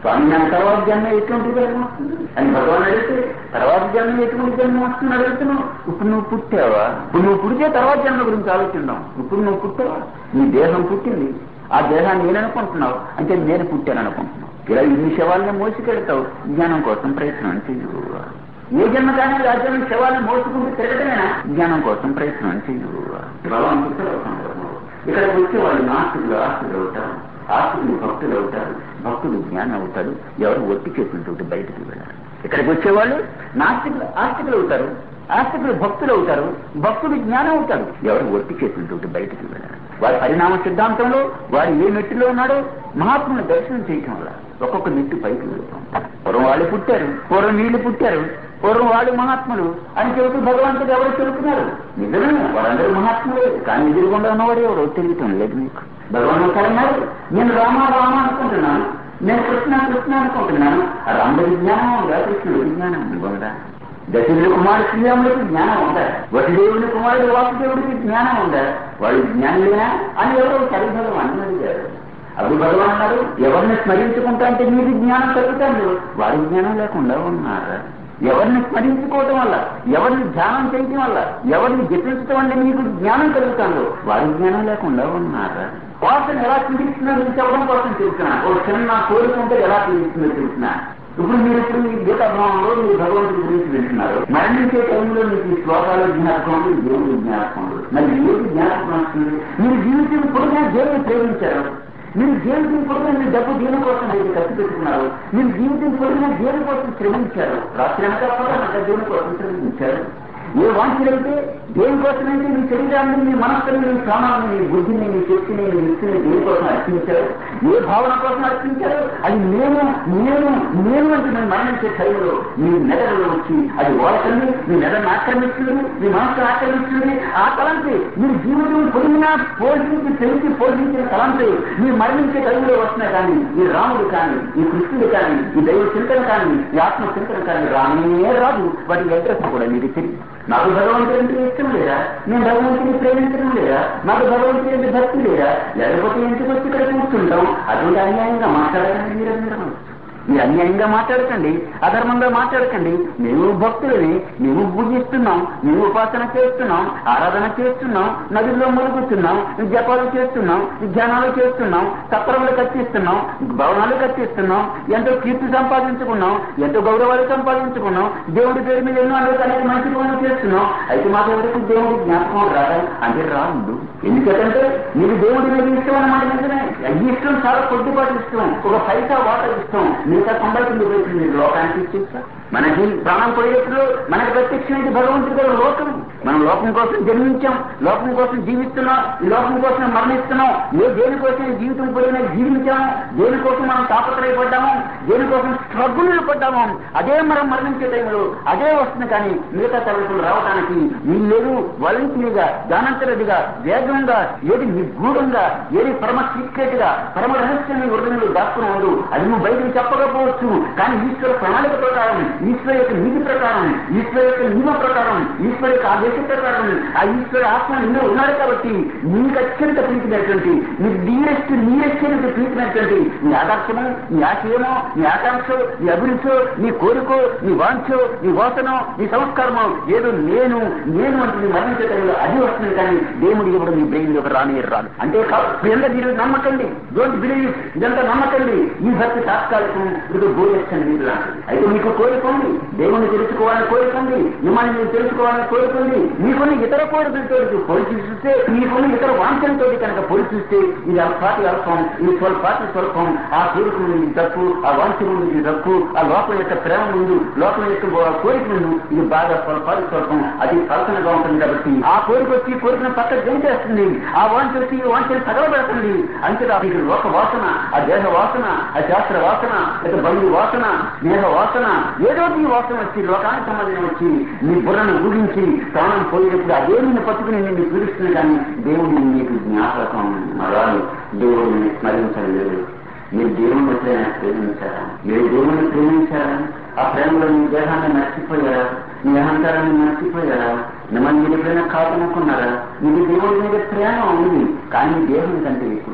స్వామి నాకు తర్వాత జన్మ ఎటువంటి జన్మ వస్తుంది అని భగవాన్ అడిగితే తర్వాత జన్మ ఎటువంటి జన్మ వస్తుంది అడుగుతున్నావు ఇప్పుడు నువ్వు పుట్టావా ఇప్పుడు నువ్వు పుడితే తర్వాత జన్మ గురించి ఆలోచిద్దాం ఇప్పుడు నువ్వు పుట్టావా నీ దేహం పుట్టింది ఆ దేహాన్ని నేను అనుకుంటున్నావు అంటే నేను పుట్టాను అనుకుంటున్నావు ఇలా ఇన్ని శవాలని మోసుకెళ్తావు జ్ఞానం కోసం ప్రయత్నం చెయ్యు ఏ జన్మ కానీ ఆ జన్మ శవాలను మోసుకుంటూ తిరగటమేనా జ్ఞానం కోసం ప్రయత్నం చెయ్యు భగవంతుడు ఇక్కడికి వచ్చే వాళ్ళు నాస్తికులు ఆస్తులు అవుతారు ఆస్తులు భక్తులు అవుతారు భక్తుడు జ్ఞానం అవుతాడు ఎవరు ఒట్టి చేసినటువంటి బయటకు వెళ్ళారు ఇక్కడికి వచ్చేవాళ్ళు నాస్తికులు ఆస్తికులు అవుతారు ఆస్తికులు భక్తులు అవుతారు భక్తుడు జ్ఞానం అవుతాడు ఎవరు ఒట్టి చేసినటువంటి బయటకు వెళ్ళారు వారి పరిణామ సిద్ధాంతంలో వారు ఏ మెట్టులో ఉన్నాడో మహాత్ముని దర్శనం చేయటం వల్ల ఒక్కొక్క మెట్టు పైకి వెళ్తాం పూర్వం వాళ్ళు పుట్టారు పూర్వం వీళ్ళు పుట్టారు పూర్వం వాళ్ళు మహాత్ములు అని చెబుతూ భగవంతుడు ఎవరు చెబుతున్నారు నిజమే వారందరూ మహాత్ములే కానీ ఎదురుగుండా ఉన్నవాడు ఎవరో తెలియటం లేదు మీకు భగవంతుడు అన్నారు నేను రామ రామ అనుకుంటున్నాను నేను కృష్ణ కృష్ణ అనుకుంటున్నాను రాముడి జ్ఞానం ఉందా కృష్ణుడి జ్ఞానం ఉందా దశరుడు కుమారుడు శ్రీరాముడికి జ్ఞానం ఉందా వసుదేవుని కుమారుడు వాసుదేవుడికి జ్ఞానం ఉందా వాళ్ళు జ్ఞానులేనా అని ఎవరో సరిభగం అని అడిగారు అప్పుడు భగవాన్ అన్నారు ఎవరిని స్మరించుకుంటా అంటే మీకు జ్ఞానం కలుగుతాడు వారి జ్ఞానం లేకుండా ఉన్నారా ఎవరిని స్మరించుకోవటం వల్ల ఎవరిని ధ్యానం చేయటం వల్ల ఎవరిని జపించటం వల్ల మీకు జ్ఞానం కలుగుతాడు వారి జ్ఞానం లేకుండా ఉన్నారా వాసన ఎలా పీడిస్తుందో మీకు చెప్పడం కోసం చెబుతున్నా ఓ చిన్న కోరిక ఉంటే ఎలా పీడిస్తుందో చెబుతున్నా ఇప్పుడు మీరు ఇప్పుడు ఈ గీతాభావంలో మీరు భగవంతుడి గురించి వింటున్నారు మరణించే టైంలో మీకు ఈ శ్లోకాలు జ్ఞాపకం ఉంది దేవుడి జ్ఞాపకం ఉంది మరి ఏది జ్ఞాపకం వస్తుంది మీరు జీవితం పొడిగా దేవుని ప్రేమించారు మీరు జీవితం పొడిగిన మీ డబ్బు దేని కోసం అయితే ఖర్చు పెట్టుకున్నారు మీరు జీవితం పొడిగిన దేని కోసం శ్రమించారు రాత్రి అనగా పగలనక దేని కోసం శ్రమించారు ఏ వాంఛలైతే దేనికోసమైతే మీ శరీరాన్ని మీ మనస్సుని మీ ప్రాణాలను మీ బుద్ధిని మీ శక్తిని మీ యుక్తిని దేనికోసం అర్పించారు ఏ భావన కోసం అర్పించారు అది నేను నేను నేను అంటే నేను మరణించే టైంలో మీ మెదడులో వచ్చి అది ఓడకండి మీ మెదడును ఆక్రమిస్తుంది మీ మనస్సును ఆక్రమిస్తుంది ఆ తలంతి మీరు జీవితం పొడిగినా పోషించి పెంచి పోషించిన తలంతి మీరు మరణించే టైంలో వస్తున్నా కానీ ఈ రాముడు కానీ ఈ కృష్ణుడు కానీ ఈ దైవ చింతన కానీ ఈ ఆత్మ చింతన కానీ రానే రాదు వాటి అడ్రస్ కూడా మీకు తెలియదు నాకు భగవంతుడు అంటే ఇష్టం లేదా నేను భగవంతుని ప్రేమించడం లేదా నాకు భగవంతుడి అంటే భక్తి లేదా లేకపోతే ఎందుకు వచ్చి ఇక్కడ కూర్చుంటాం అటువంటి అన్యాయంగా మాట్లాడాలని మీరు అందరం మీరు అన్యాయంగా మాట్లాడకండి అధర్మంగా మాట్లాడకండి మేము భక్తులని మేము పూజిస్తున్నాం మేము ఉపాసన చేస్తున్నాం ఆరాధన చేస్తున్నాం నదుల్లో ములుగుతున్నాం జపాలు చేస్తున్నాం ధ్యానాలు చేస్తున్నాం తప్పరములు కట్టిస్తున్నాం భవనాలు కట్టిస్తున్నాం ఎంతో కీర్తి సంపాదించుకున్నాం ఎంతో గౌరవాలు సంపాదించుకున్నాం దేవుడి పేరు మీద ఎన్నో అనేక అనేక మంచి పనులు చేస్తున్నాం అయితే మాకు ఎవరికి దేవుడి జ్ఞాపకం రాదా అంటే రాదు ఎందుకంటే మీరు దేవుడి మీద ఇష్టం అన్నమాట నిజమే ఈ ఇష్టం చాలా కొద్దిపాటి ఇష్టం ఒక పైసా వాటర్ ఇష్టం మిగతా తొంభై తొమ్మిది రోజులు మీరు లోకానికి ఇచ్చేస్తారు మనకి ప్రాణం పోయేటప్పుడు మనకు ప్రత్యక్షమైంది భగవంతుడు గారు లోకం మనం లోకం కోసం జన్మించాం లోకం కోసం జీవిస్తున్నాం ఈ లోకం కోసం మరణిస్తున్నాం ఏ దేనికోసం ఈ జీవితం పోయినా జీవించాము దేనికోసం మనం తాపత్రయపడ్డాము దేనికోసం స్ట్రగుల్ పడ్డాము అదే మనం మరణించే టైంలో అదే వస్తుంది కానీ మిగతా తరగతులు రావడానికి వీళ్ళేరు వాలంటీర్గా దానంతరదిగా వేగంగా ఏది నిగూఢంగా ఏది పరమ సీక్రెట్ గా పరమ రహస్యాన్ని హృదయంలో దాక్కుని ఉండు అది నువ్వు బయటకు చెప్పకపోవచ్చు కానీ ఈశ్వర ప్రణాళిక ప్రకారం ఈశ్వర యొక్క నీతి ప్రకారం ఈశ్వర యొక్క నియమ ప్రకారం ఈశ్వర యొక్క ఆదేశ ప్రకారం ఆ ఈశ్వర ఆత్మ నిన్ను ఉన్నాడు కాబట్టి నీకు అత్యంత ప్రీతినటువంటి నీ డీరెస్ట్ నీరెస్ట్ అనేది ప్రీతినటువంటి నీ ఆదర్శము నీ ఆశయమో నీ ఆకాంక్ష నీ అభిరుచో నీ కోరికో నీ వాంఛో నీ వాసనో నీ సంస్కారమో ఏదో నేను నేను అంటే నీ మరణించే టైంలో అది వస్తుంది కానీ దేవుడు ఇప్పుడు మీ బ్రెయిన్ లోకి రాని రాదు అంటే పిల్లల మీరు నమ్మకండి డోంట్ బిలీవ్ ఇదంతా నమ్మకండి ఈ భక్తి తాత్కాలికం ఇది బోధేస్తాను మీరు అయితే మీకు కోరుకోండి దేవుణ్ణి తెలుసుకోవాలని కోరుకోండి మిమ్మల్ని మీరు తెలుసుకోవాలని కోరుకోండి మీకున్న ఇతర కోరికలతో పోల్చి చూస్తే మీకున్న ఇతర వాంఛలతో కనుక పోల్చి చూస్తే ఇది అల్పాటి అల్పం ఇది స్వల్పాటి స్వల్పం ఆ కోరిక నుండి ఇది తప్పు ఆ వాంఛ నుండి ఇది తప్పు ఆ లోకం యొక్క ప్రేమ ముందు లోకం యొక్క కోరిక ముందు ఇది బాగా స్వల్పాటి స్వల్పం అది కల్పనగా ఉంటుంది కాబట్టి ఆ కోరిక వచ్చి కోరికను పక్క జంచేస్తుంది ఆ వాంఛ వచ్చి ఈ వాంఛను తగలబెడుతుంది అంతేగా మీకు లోక వాసన ఆ దేహ వాసన ఆ శాస్త్ర వాసన లేక బంధు వాసన స్నేహ వాసన ఏదో ఈ వాసన వచ్చి లోకానికి సంబంధించిన వచ్చి నీ బుర్రను ఊహించి ప్రాణం పోయేటప్పుడు అదే నిన్ను పట్టుకుని నిన్ను పీడిస్తుంది కానీ దేవుడిని నీకు జ్ఞాపకం మరాలు దేవుడిని స్మరించడం లేదు మీరు దేవుని ఎప్పుడైనా ప్రేమించారా మీరు దేవుని ప్రేమించారా ఆ ప్రేమలో నీ దేహాన్ని మర్చిపోయారా నీ అహంకారాన్ని మర్చిపోయారా మిమ్మల్ని మీరు ఎప్పుడైనా కాదనుకున్నారా మీకు దేవుడి మీద ప్రేమ ఉంది కానీ దేహం కంటే ఎక్కువ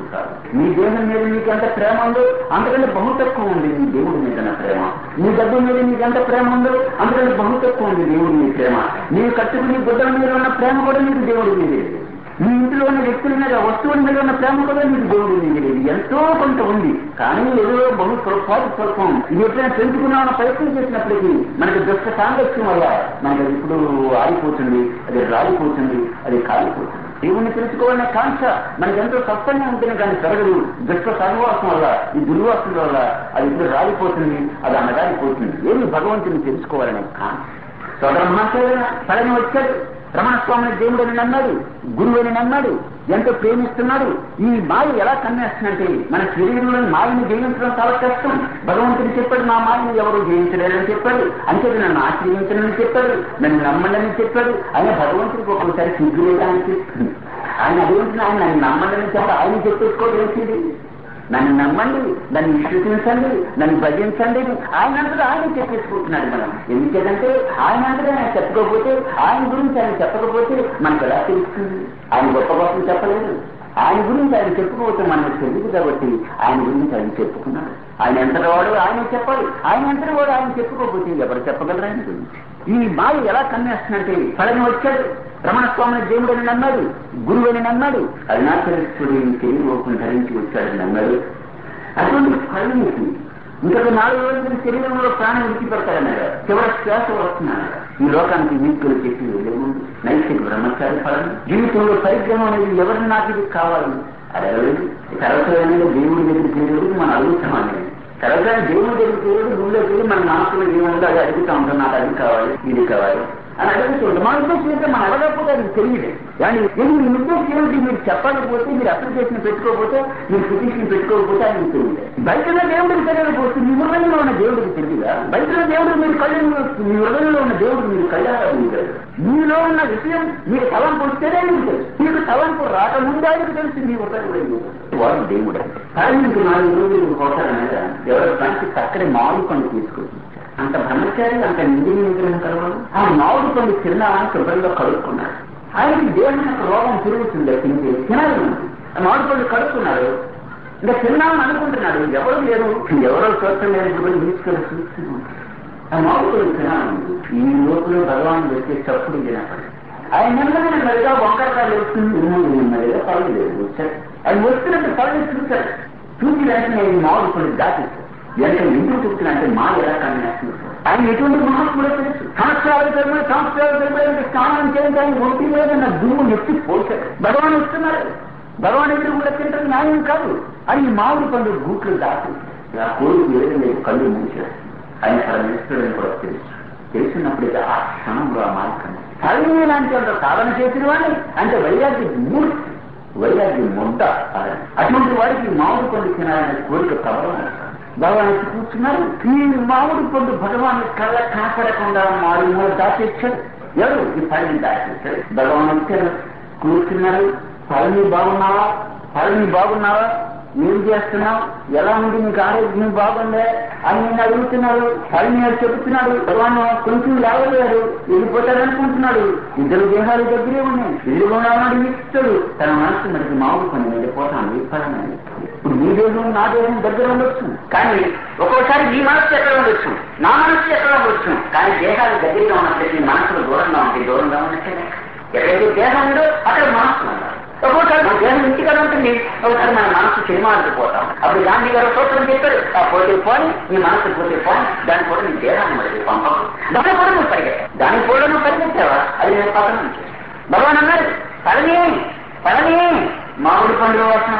కాదు మీ దేహం మీద మీకు ఎంత ప్రేమ ఉందో అంతకంటే బహు తక్కువ ఉంది మీ దేవుడి మీద నా ప్రేమ మీ డబ్బు మీద మీకు ఎంత ప్రేమ ఉందో అంతకంటే బహు తక్కువ ఉంది దేవుడి మీద ప్రేమ మీరు కట్టుకుని గుడ్డల మీద ఉన్న ప్రేమ కూడా మీకు దేవుడి మీద లేదు మీ ఇంట్లో ఉన్న వ్యక్తుల మీద వస్తువుల మీద ఉన్న ప్రేమ కూడా మీకు దేవుడి మీద లేదు ఎంతో కొంత ఉంది కానీ ఏదో బహు స్వల్పాటి స్వల్పం ఇది ఎప్పుడైనా పెంచుకున్నామన్న ప్రయత్నం చేసినప్పటికీ మనకి దుష్ట సాంగత్యం వల్ల మనకి అది ఇప్పుడు ఆరిపోతుంది అది రాలిపోతుంది అది కాలిపోతుంది దేవుణ్ణి తెలుసుకోవాలనే కాంక్ష మనకి ఎంతో స్పష్టంగా ఉంటుంది కానీ పెరగదు దుష్ట సహవాసం వల్ల ఈ దుర్వాసన వల్ల అది ఇప్పుడు రాలిపోతుంది అది అనగాలిపోతుంది ఏమి భగవంతుని తెలుసుకోవాలనే కాంక్ష సోదర మహాశయ పడని వచ్చాడు రమణ స్వామిని దేవుడని నమ్మాడు గురువుని నమ్మాడు ఎంతో ప్రేమిస్తున్నాడు ఈ మాయ ఎలా కన్నేస్తుందంటే మన శరీరంలో మాయని జయించడం చాలా కష్టం భగవంతుడు చెప్పాడు నా మాయని ఎవరు జయించలేరని చెప్పాడు అంటే నన్ను ఆశ్రయించనని చెప్పాడు నన్ను నమ్మండని చెప్పాడు అయినా భగవంతుడికి ఒక్కోసారి సిగ్గులేదా అనిపిస్తుంది ఆయన అదేంటి ఆయన నన్ను నమ్మండని చెప్పాడు ఆయన చెప్పేసుకోగలిసింది నన్ను నమ్మండి నన్ను విశ్వసించండి నన్ను భజించండి ఆయన అంతటా ఆయన చెప్పేసుకుంటున్నాడు మనం ఎందుకంటే ఆయన అంతటా ఆయన చెప్పకపోతే ఆయన గురించి ఆయన చెప్పకపోతే మనకు ఎలా తెలుస్తుంది ఆయన గొప్ప గొప్ప చెప్పలేదు ఆయన గురించి ఆయన చెప్పుకోవచ్చు మనకు తెలియదు కాబట్టి ఆయన గురించి ఆయన చెప్పుకున్నాడు ఆయన ఎంతటి వాడు ఆయన చెప్పాలి ఆయన ఎంతటి వాడు ఆయన చెప్పుకోకపోతే ఎవరు చెప్పగలరు ఆయన గురించి ఈ మాయ ఎలా కన్నేస్తుందంటే ఫలని వచ్చాడు రమణ స్వామిని దేవుడని నమ్మాడు గురువుని నమ్మాడు అరుణాచలేశ్వరుడు తెలియకోకుండా ధరించి వచ్చాడని నమ్మాడు అటువంటి ఫలం ఇంకొక నాలుగు రోజులు శరీరంలో ప్రాణం విడిచిపెడతాడన్నాడు చివరి శ్వాస వస్తున్నాడు ఈ లోకానికి వీక్కులు చెప్పి వెళ్ళే ముందు నైతిక బ్రహ్మచారి ఫలం జీవితంలో పరిగ్రహం అనేది ఎవరిని నాకు ఇది కావాలి అడగలేదు తర్వాత అనేది దేవుడి దగ్గర పేరు మనం అడుగుతామని తర్వాత దేవుడి దగ్గర పేరు నువ్వు దగ్గర మన మనసులో ఏముందో అది అడుగుతా ఉంటాం నాకు అది కావాలి ఇది కావాలి అని అడుగుతుంది మన ఉద్దేశం ఏంటంటే మనం అడగకపోతే అది తెలియదు కానీ ఎందుకు మీ ఉద్దేశం ఏమిటి మీరు చెప్పకపోతే మీరు అప్లికేషన్ పెట్టుకోకపోతే మీరు పిటిషన్ పెట్టుకోకపోతే అది మీకు తెలియదు బయట ఉన్న దేవుడికి తెలియకపోతే మీ హృదయంలో ఉన్న దేవుడికి తెలియదా బయట ఉన్న దేవుడు మీరు కళ్ళు మీ హృదయంలో ఉన్న దేవుడు మీరు కళ్ళారా మీరు మీలో ఉన్న విషయం మీకు తలంపు వస్తేనే మీకు తెలుసు మీకు తలంపు రాకముందే ఆయనకు తెలుసు మీ హృదయంలో వాడు దేవుడు కానీ మీకు నాలుగు రోజులు పోతారనగా ఎవరి దానికి చక్కని మామిడి పండు తీసుకొచ్చి అంత బ్రహ్మచారి అంత నిండిని విగ్రహం కలవదు ఆ మామిడి పండు తిన్నామని శుభ్రంలో కడుక్కున్నాడు ఆయనకి దేవుని యొక్క రోగం తిరుగుతుంది తింటే తినాలి ఆ మామిడి పండు కడుక్కున్నాడు ఇంకా తిన్నామని అనుకుంటున్నాడు ఎవరు లేరు ఎవరో చూడటం లేదు ఇప్పుడు తీసుకెళ్ళి చూస్తున్నాడు ఆ మామిడి పండు తినాలి ఈ లోపల భగవాన్ వచ్చే చప్పుడు తినపడి ఆయన నిన్ననే నెమ్మదిగా వంకరకాయలు వస్తుంది నెమ్మదిగా పళ్ళు లేదు వచ్చాడు ఆయన వస్తున్నట్టు పళ్ళు చూశాడు చూసి వెంటనే ఈ మామిడి పండు దాటిస్తాడు ఎంత ఎందుకు చెప్తున్నా అంటే మా ఎలా కన్నేస్తుంది ఆయన ఎటువంటి మహాత్ముడో తెలుసు సంవత్సరాలు తెలియదు సంవత్సరాలు తెలియదు స్నానం చేయండి ఆయన ఒంటి మీద నా దుమ్ము నెత్తి పోసాడు భగవాన్ వస్తున్నారు భగవాన్ ఎదురు కూడా తింటారు న్యాయం కాదు అని ఈ మామిడి పండు గూట్లు దాటి ఆ కోరిక ఏదో లేదు కళ్ళు మూసాడు ఆయన పరమేశ్వరుని కూడా తెలుసు తెలిసినప్పుడు ఆ క్షణంలో ఆ మార్గం సరైన లాంటి అంత సాధన చేసిన వాడిని అంటే వైరాగ్య మూర్తి వైరాగ్య ముద్ద అటువంటి వాడికి మామిడి పండు తినాలనే కోరిక ప్రబలం భగవాన్ వచ్చి కూర్చున్నారు ఈ మామిడి పండు భగవాన్ కళ్ళ కాపాడకుండా మారు మూల దాచేచ్చాడు ఎవరు ఈ పళ్ళని దాచేచ్చాడు భగవాన్ వచ్చారు కూర్చున్నారు పళ్ళని బాగున్నావా పళ్ళని బాగున్నావా ఏం చేస్తున్నావు ఎలా ఉంది నీకు ఆరోగ్యం బాగుందే అని నేను అడుగుతున్నాడు పళ్ళని గారు చెబుతున్నాడు భగవాన్ కొంచెం లేవలేరు వెళ్ళిపోతాడు అనుకుంటున్నాడు ఇద్దరు దేహాలు దగ్గరే ఉన్నాయి వెళ్ళిపోవడం ఇస్తాడు తన మనసు మనకి మామిడి పని వెళ్ళిపోతాను వెళ్ళిపోతాను ఇప్పుడు మీ దేహం నా దేహం దగ్గర ఉండొచ్చు కానీ ఒక్కోసారి మీ మనసు ఎక్కడ ఉండొచ్చు నా మనసు ఎక్కడ ఉండొచ్చు కానీ దేహాలు దగ్గరగా ఉన్నట్లయితే మనసులు దూరంగా ఉంటాయి దూరంగా ఉన్నట్లే ఎక్కడైతే దేహం ఉందో అక్కడ మనసు ఉండాలి ఒక్కోసారి మన దేహం ఇంటికాడ ఉంటుంది ఒకసారి మన మనసు సినిమాలకు పోతాం అప్పుడు గాంధీ గారు సూత్రం చెప్పారు ఆ పోతే పోని నీ మనసు పోతే పోని దాని కూడా నీ దేహాన్ని మరి పంపకు దాని కూడా నువ్వు పరిగెత్తా దాని కూడా నువ్వు పరిగెత్తావా అది నేను పక్కన నుంచి భగవాన్ అన్నారు పళని పళని మామిడి పండుగ వాసన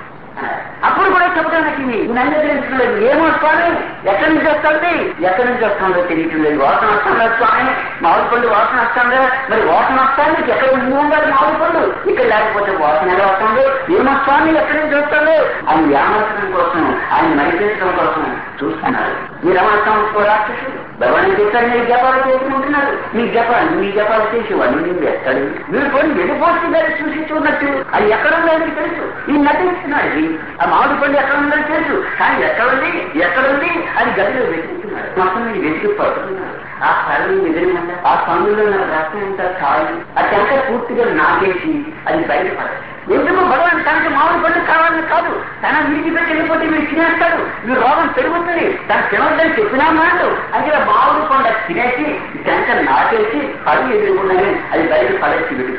అప్పుడు కూడా చెప్పడం నచ్చింది నన్ను తెలుసుకోలేదు ఏమో స్వామి ఎక్కడి నుంచి వస్తుంది ఎక్కడి నుంచి వస్తుందో తెలియటం లేదు వాసన వస్తుందా స్వామి మామిడి పండు వాసన వస్తుందా మరి వాసన వస్తాను ఎక్కడ ఉండాలి మామిడి పండు ఇక్కడ లేకపోతే వాసన ఎలా వస్తుంది ఏమో స్వామి ఎక్కడి నుంచి వస్తుందో ఆయన వ్యామర్శనం కోసం ఆయన నడిపించడం కోసం చూస్తున్నారు మీరు రమణ రాక్షసుడు భగవాన్ చెప్పారు మీరు జపాలు చేసుకుంటున్నారు మీ జపాలు మీ జపాలు చేసి వాడిని మీరు ఎక్కడ మీరు కొన్ని వెడిపోసి గారి చూసి చూడొచ్చు అది ఎక్కడ ఉందో ఆయనకి తెలుసు ఈ నటిస్తున్నాడు ఇది. ఆ మామిడి పండు ఎక్కడ ఉందో తెలుసు కానీ ఎక్కడుంది ఎక్కడుంది అది గదిలో వెతుకుతున్నాడు మొత్తం మీరు వెతికి పడుతున్నారు ఆ స్థలం ఎదురుమంట ఆ పనుల్లో నా రక్తం అంతా చాలు ఆ చెంక పూర్తిగా నాకేసి అది బయటపడదు ఎందుకు భగవాన్ తనకి మామిడి పండు కావాలని కాదు తన విడిచిపెట్టి వెళ్ళిపోతే మీరు తినేస్తాడు మీ రోగం పెరుగుతుంది తన తినొద్దని చెప్పినా మాట అంటే మామిడి పండు అది తినేసి టెంక నాటేసి పడి ఎదుర్కొన్నాయి అది బయట పడేసి విడు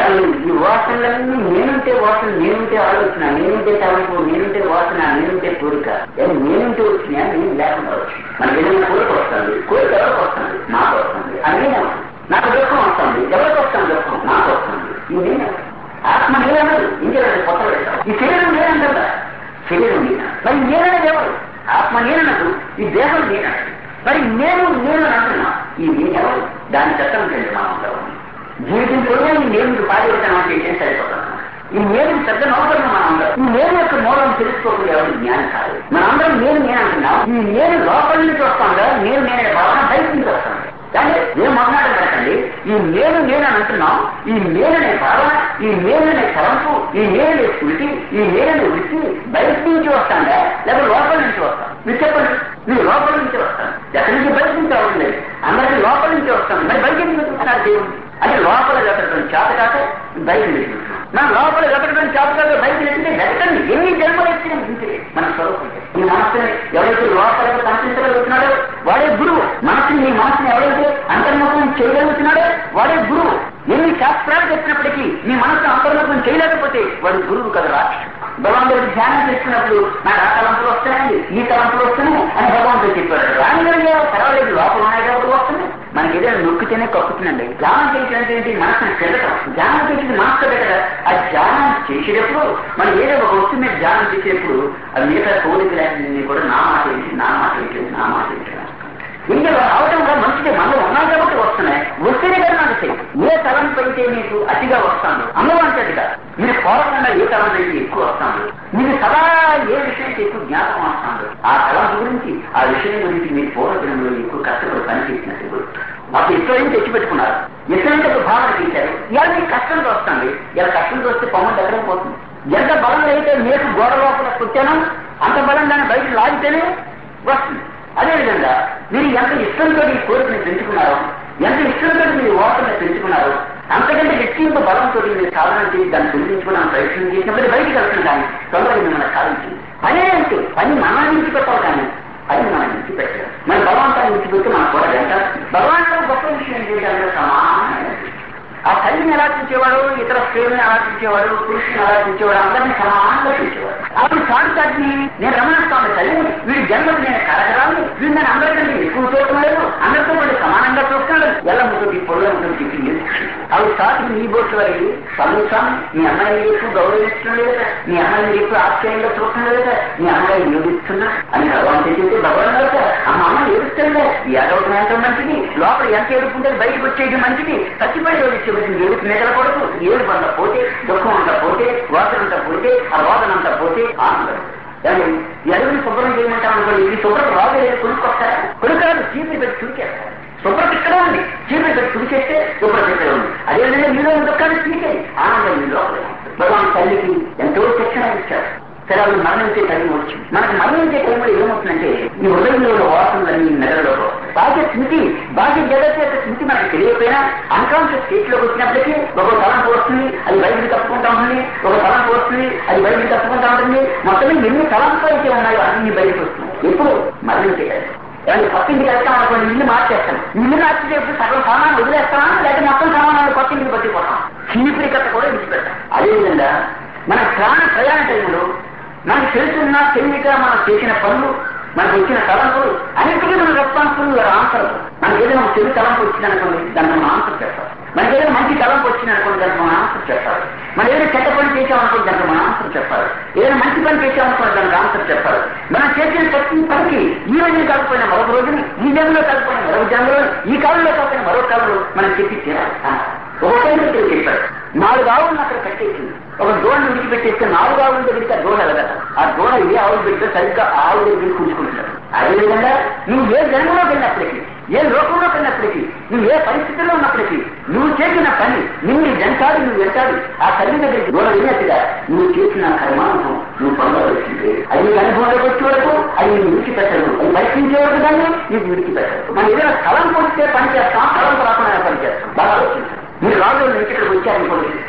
ఈ వాసనలన్నీ నేనుంటే వాసన నేనుంటే ఆలోచన నేనుంటే తలంపు నేనుంటే వాసన నేనుంటే కోరిక ఏం నేనుంటే వచ్చినా నేను లేకుండా వచ్చి మనకి ఏదైనా కోరిక వస్తుంది కోరిక ఎవరికి వస్తుంది నాకు వస్తుంది అని నాకు దుఃఖం వస్తుంది ఎవరికి వస్తుంది దుఃఖం నాకు వస్తుంది ఇది నేనే ఆత్మ నేనన్నాడు ఇంకేదంటే కొత్త ఈ శరీరం నేనంటుందా శరీరం నేను మరి నేననేది ఎవరు ఆత్మ నేనన్నదు ఈ దేహం నేనన్నది మరి నేను నేను అని అంటున్నా ఈ నేనెవరు దాని చట్టం కండి మనం ఉంటాం జీవితం కూడా ఈ నేను పాల్గొనడం చేసే సరిపోతాం ఈ నేను పెద్ద నౌకర్యం మనం అందరం ఈ నేను యొక్క మూలం తెలుసుకోకుండా ఎవరు జ్ఞానం కాదు మనందరం నేను నేను అంటున్నాం ఈ నేను లోపల నుంచి వస్తాంగా నేను నేనే భావన బయట నుంచి వస్తాను కానీ ఏం మొదలాటం పెట్టండి ఈ నేను నేను అని అంటున్నాం ఈ నేననే భావన ఈ నేననే తలంపు ఈ నేననే స్మృతి ఈ నేననే వృత్తి బయట నుంచి వస్తాంగా లేకపోతే లోపల నుంచి వస్తాం మీరు చెప్పండి మీరు లోపల నుంచి వస్తాను ఎక్కడి నుంచి బయట నుంచి అవట్లేదు అందరికీ లోపల నుంచి వస్తాం మరి బయట నుంచి వస్తున్నారు దేవుడు అంటే లోపల వెతకడం చేత కాక బయట వెతుకుతున్నాం మనం లోపల వెతకడం చేత కాక బయట వెతికితే వెతకండి ఎన్ని జన్మలు ఎత్తిన ఇంతే మన స్వరూపం ఈ మనస్సుని ఎవరైతే లోపల కనిపించగలుగుతున్నాడో వాడే గురువు మనసుని నీ మనసుని ఎవరైతే అంతర్ముఖం చేయగలుగుతున్నాడో వాడే గురువు ఎన్ని శాస్త్రాలు చెప్పినప్పటికీ నీ మనసు అంతర్ముఖం చేయలేకపోతే వాడు గురువు కదా రాక్షసుడు భగవంతుడు ధ్యానం చేస్తున్నప్పుడు నాకు ఆ తలంపులు వస్తాయండి ఈ తలంపులు వస్తున్నాయి అని భగవంతుడు చెప్పాడు రాని పర్వాలేదు లోపల ఉన్నాయి కాబట్టి వస్తున్నాయి మనకి ఏదైనా నొక్కితేనే కక్కుతుందండి ధ్యానం చేసినట్టు ఏంటి మనసుని చెల్లటం ధ్యానం చేసింది మనసు కదా ఆ ధ్యానం చేసేటప్పుడు మనం ఏదో ఒక వస్తువు మీద ధ్యానం చేసేటప్పుడు అది మిగతా కోరికలన్నీ కూడా నా మాట ఏంటి నా మాట ఏంటి నా మాట ఏంటి ఇందులో అవటం కూడా మంచిది మనలో ఉన్నాయి కాబట్టి వస్తున్నాయి వస్తేనే కదా నాకు చెయ్యి ఏ తలంపు అయితే మీకు అతిగా వస్తాను అమ్మవంటదిగా మీరు కోరకుండా ఏ తలంపు అయితే ఎక్కువ వస్తాను మీకు సదా ఏ విషయం ఎక్కువ జ్ఞాపకం వస్తాను ఆ తలంపు గురించి ఆ విషయం గురించి మీరు పూర్వజనంలో ఎక్కువ కష్టపడి పనిచేసినట్టు గుర్తు మాకు ఇష్టం తెచ్చి పెట్టుకున్నారు ఇష్టంతో ఒక భావన చేశారు ఇవాళ మీకు కష్టంతో వస్తుంది ఇలా కష్టంతో వస్తే పొమ్మ దగ్గర పోతుంది ఎంత బలంగా అయితే మీకు గోడ లోపల కొట్టానో అంత బలంగానే బయట లాగితేనే వస్తుంది అదేవిధంగా మీరు ఎంత ఇష్టంతో ఈ కోరికని పెంచుకున్నారో ఎంత ఇష్టంతో మీరు ఓటర్ని పెంచుకున్నారో అంతకంటే రెట్టింపు బలంతో మీరు సాధన చేసి దాన్ని తొలగించుకోవడానికి ప్రయత్నం చేసినప్పుడు బయటికి వెళ్తుంది కానీ తొందరగా మిమ్మల్ని సాధించింది పనే అంటే పని మన నుంచి పెట్టాలి కానీ పని మన నుంచి పెట్టారు మన భగవంతాన్ని నుంచి పెట్టి మన కూడా వెంట భగవంతుడు గొప్ప విషయం చేయడానికి సమానమైన ఆ తల్లిని ఎలా చూసేవాడు ఇతర స్త్రీలను ఎలా చూసేవాడు పురుషుని ఎలా చూసేవాడు అందరినీ సమానంగా చూసేవాడు అప్పుడు చాటు చాటిని నేను రమణిస్తాను తల్లిని వీడి జన్మకు నేను కలగరాన్ని వీడు నేను అందరికంటే ఎక్కువ చూడటం లేదు అందరితో పాటు సమానంగా చూస్తున్నాడు ఎలా ఉంటుంది పొల్ల ఉంటుంది చెప్పింది అవి చాటుకి నీ బోట్టు వారికి పలుసాం నీ అమ్మాయిని ఎక్కువ గౌరవించడం లేదా నీ అమ్మాయిని ఎక్కువ ఆశ్చర్యంగా చూడటం లేదా నీ అమ్మాయిని ఏడుస్తున్నా అని భగవంతుడు చెప్తే భగవాన్ గారు అమ్మ అమ్మ ఏడుస్తుందా ఏడవటం ఎంత మంచిది లోపల ఎంత ఏడుకుంటే బయటకు వచ్చేది మంచిది చచ్చిపోయి ఏడుస్తుంది ఏడుపు నిద్రపడదు ఏడుపు అంతా పోతే దుఃఖం అంతా పోతే వాసన అంతా పోతే ఆ వాదన అంతా పోతే ఆనందం కానీ ఈ అడుగుని శుభ్రం చేయమంటాం అనుకోండి ఇది శుభ్రం రాదు లేదు కొనుక్కొస్తారా కొనుక్కారు చీపులు పెట్టి చురికేస్తారు శుభ్రత ఇక్కడ ఉంది చీపులు పెట్టి చురికేస్తే శుభ్రత ఇక్కడ ఉంది అదేవిధంగా మీలో దుఃఖాన్ని చీకే ఆనందం మీ లోపల భగవాన్ తల్లికి ఎంతో శిక్షణ ఇచ్చారు సరే వాళ్ళు మరణించే టైం వచ్చింది మనకు మరణించే టైంలో ఏమవుతుందంటే ఈ హృదయంలో ఉన్న వాసనలన్నీ మెదడులో బాహ్య స్మృతి బాహ్య జగత్ యొక్క స్మృతి మనకు తెలియకపోయినా అన్కాన్షియస్ స్టేట్ లోకి వచ్చినప్పటికీ ఒక తలంపు వస్తుంది అది బయటికి తప్పుకుంటా ఉంటుంది ఒక తలంపు వస్తుంది అది బయటికి తప్పుకుంటా ఉంటుంది మొత్తం ఎన్ని తలంపులు అయితే ఉన్నాయో అన్ని బయటకు వస్తున్నాయి ఎప్పుడు మరణించే టైం ఏమంటే పక్కింటికి వెళ్తాం అనుకోండి ఇల్లు మార్చేస్తాను ఇల్లు మార్చేటప్పుడు సగం సామాన్ వదిలేస్తామా లేకపోతే మొత్తం సామానాలు కొత్త ఇంటికి పట్టిపోతాం చీపురి కథ కూడా విడిచిపెట్టాం అదేవిధంగా మన ప్రాణ ప్రయాణ టైంలో మనకు తెలుసున్నా తెలియక మనం చేసిన పనులు మనకు వచ్చిన తలంపులు అన్నిటికీ మన రెస్పాన్సిబుల్ ఆన్సర్ మనకి ఏదైనా ఒక చెడు తలంపు వచ్చిందనుకోండి దానికి మనం ఆన్సర్ చేస్తాం మనకి ఏదైనా మంచి తలంపు వచ్చిందనుకోండి దానికి మనం ఆన్సర్ చేస్తారు మనం ఏదైనా చెడ్డ పని చేసామనుకోండి దానికి మనం ఆన్సర్ చెప్పాలి ఏదైనా మంచి పని చేసామనుకోండి దానికి ఆన్సర్ చెప్పాలి మనం చేసిన ప్రతి పనికి ఈ రోజు కాకపోయినా మరొక రోజుని ఈ జన్మలో కాకపోయినా మరొక జన్మలో ఈ కాలంలో కాకపోయినా మరొక కాలంలో మనం చెప్పి తీరాలి ఒకటే చెప్పారు నాలుగు ఆవులను అక్కడ కట్టేసింది ఒక దోణ విడిచిపెట్టేస్తే నాలుగు ఆవుల దగ్గరికి ఆ దోణ వెళ్ళగట ఆ దోణ ఏ ఆవులు పెడితే సరిగ్గా ఆ ఆవుల దగ్గరికి కూర్చుకుంటాడు అదేవిధంగా నువ్వు ఏ జన్మలోకి వెళ్ళినప్పటికీ ఏ లోకంలోకి వెళ్ళినప్పటికీ నువ్వు ఏ పరిస్థితుల్లో ఉన్నప్పటికీ నువ్వు చేసిన పని నిన్ను వెంటాడి నువ్వు వెంటాడి ఆ తల్లి దగ్గరికి దూరం వెళ్ళినట్టుగా నువ్వు చేసిన కర్మానుభవం నువ్వు పొందవలసిందే అది నీకు అనుభవంలోకి వచ్చే వరకు అది నీకు విడిచిపెట్టదు అది పరీక్షించే వరకు దాన్ని నీకు విడిచిపెట్టదు మనం ఏదైనా స్థలం పొడిస్తే పని చేస్తాం స్థలం రాకుండా పని చేస్తాం బాగా ఆలోచించాం మీరు రాజు నుంచి ఇక్కడికి వచ్చారనుకోండి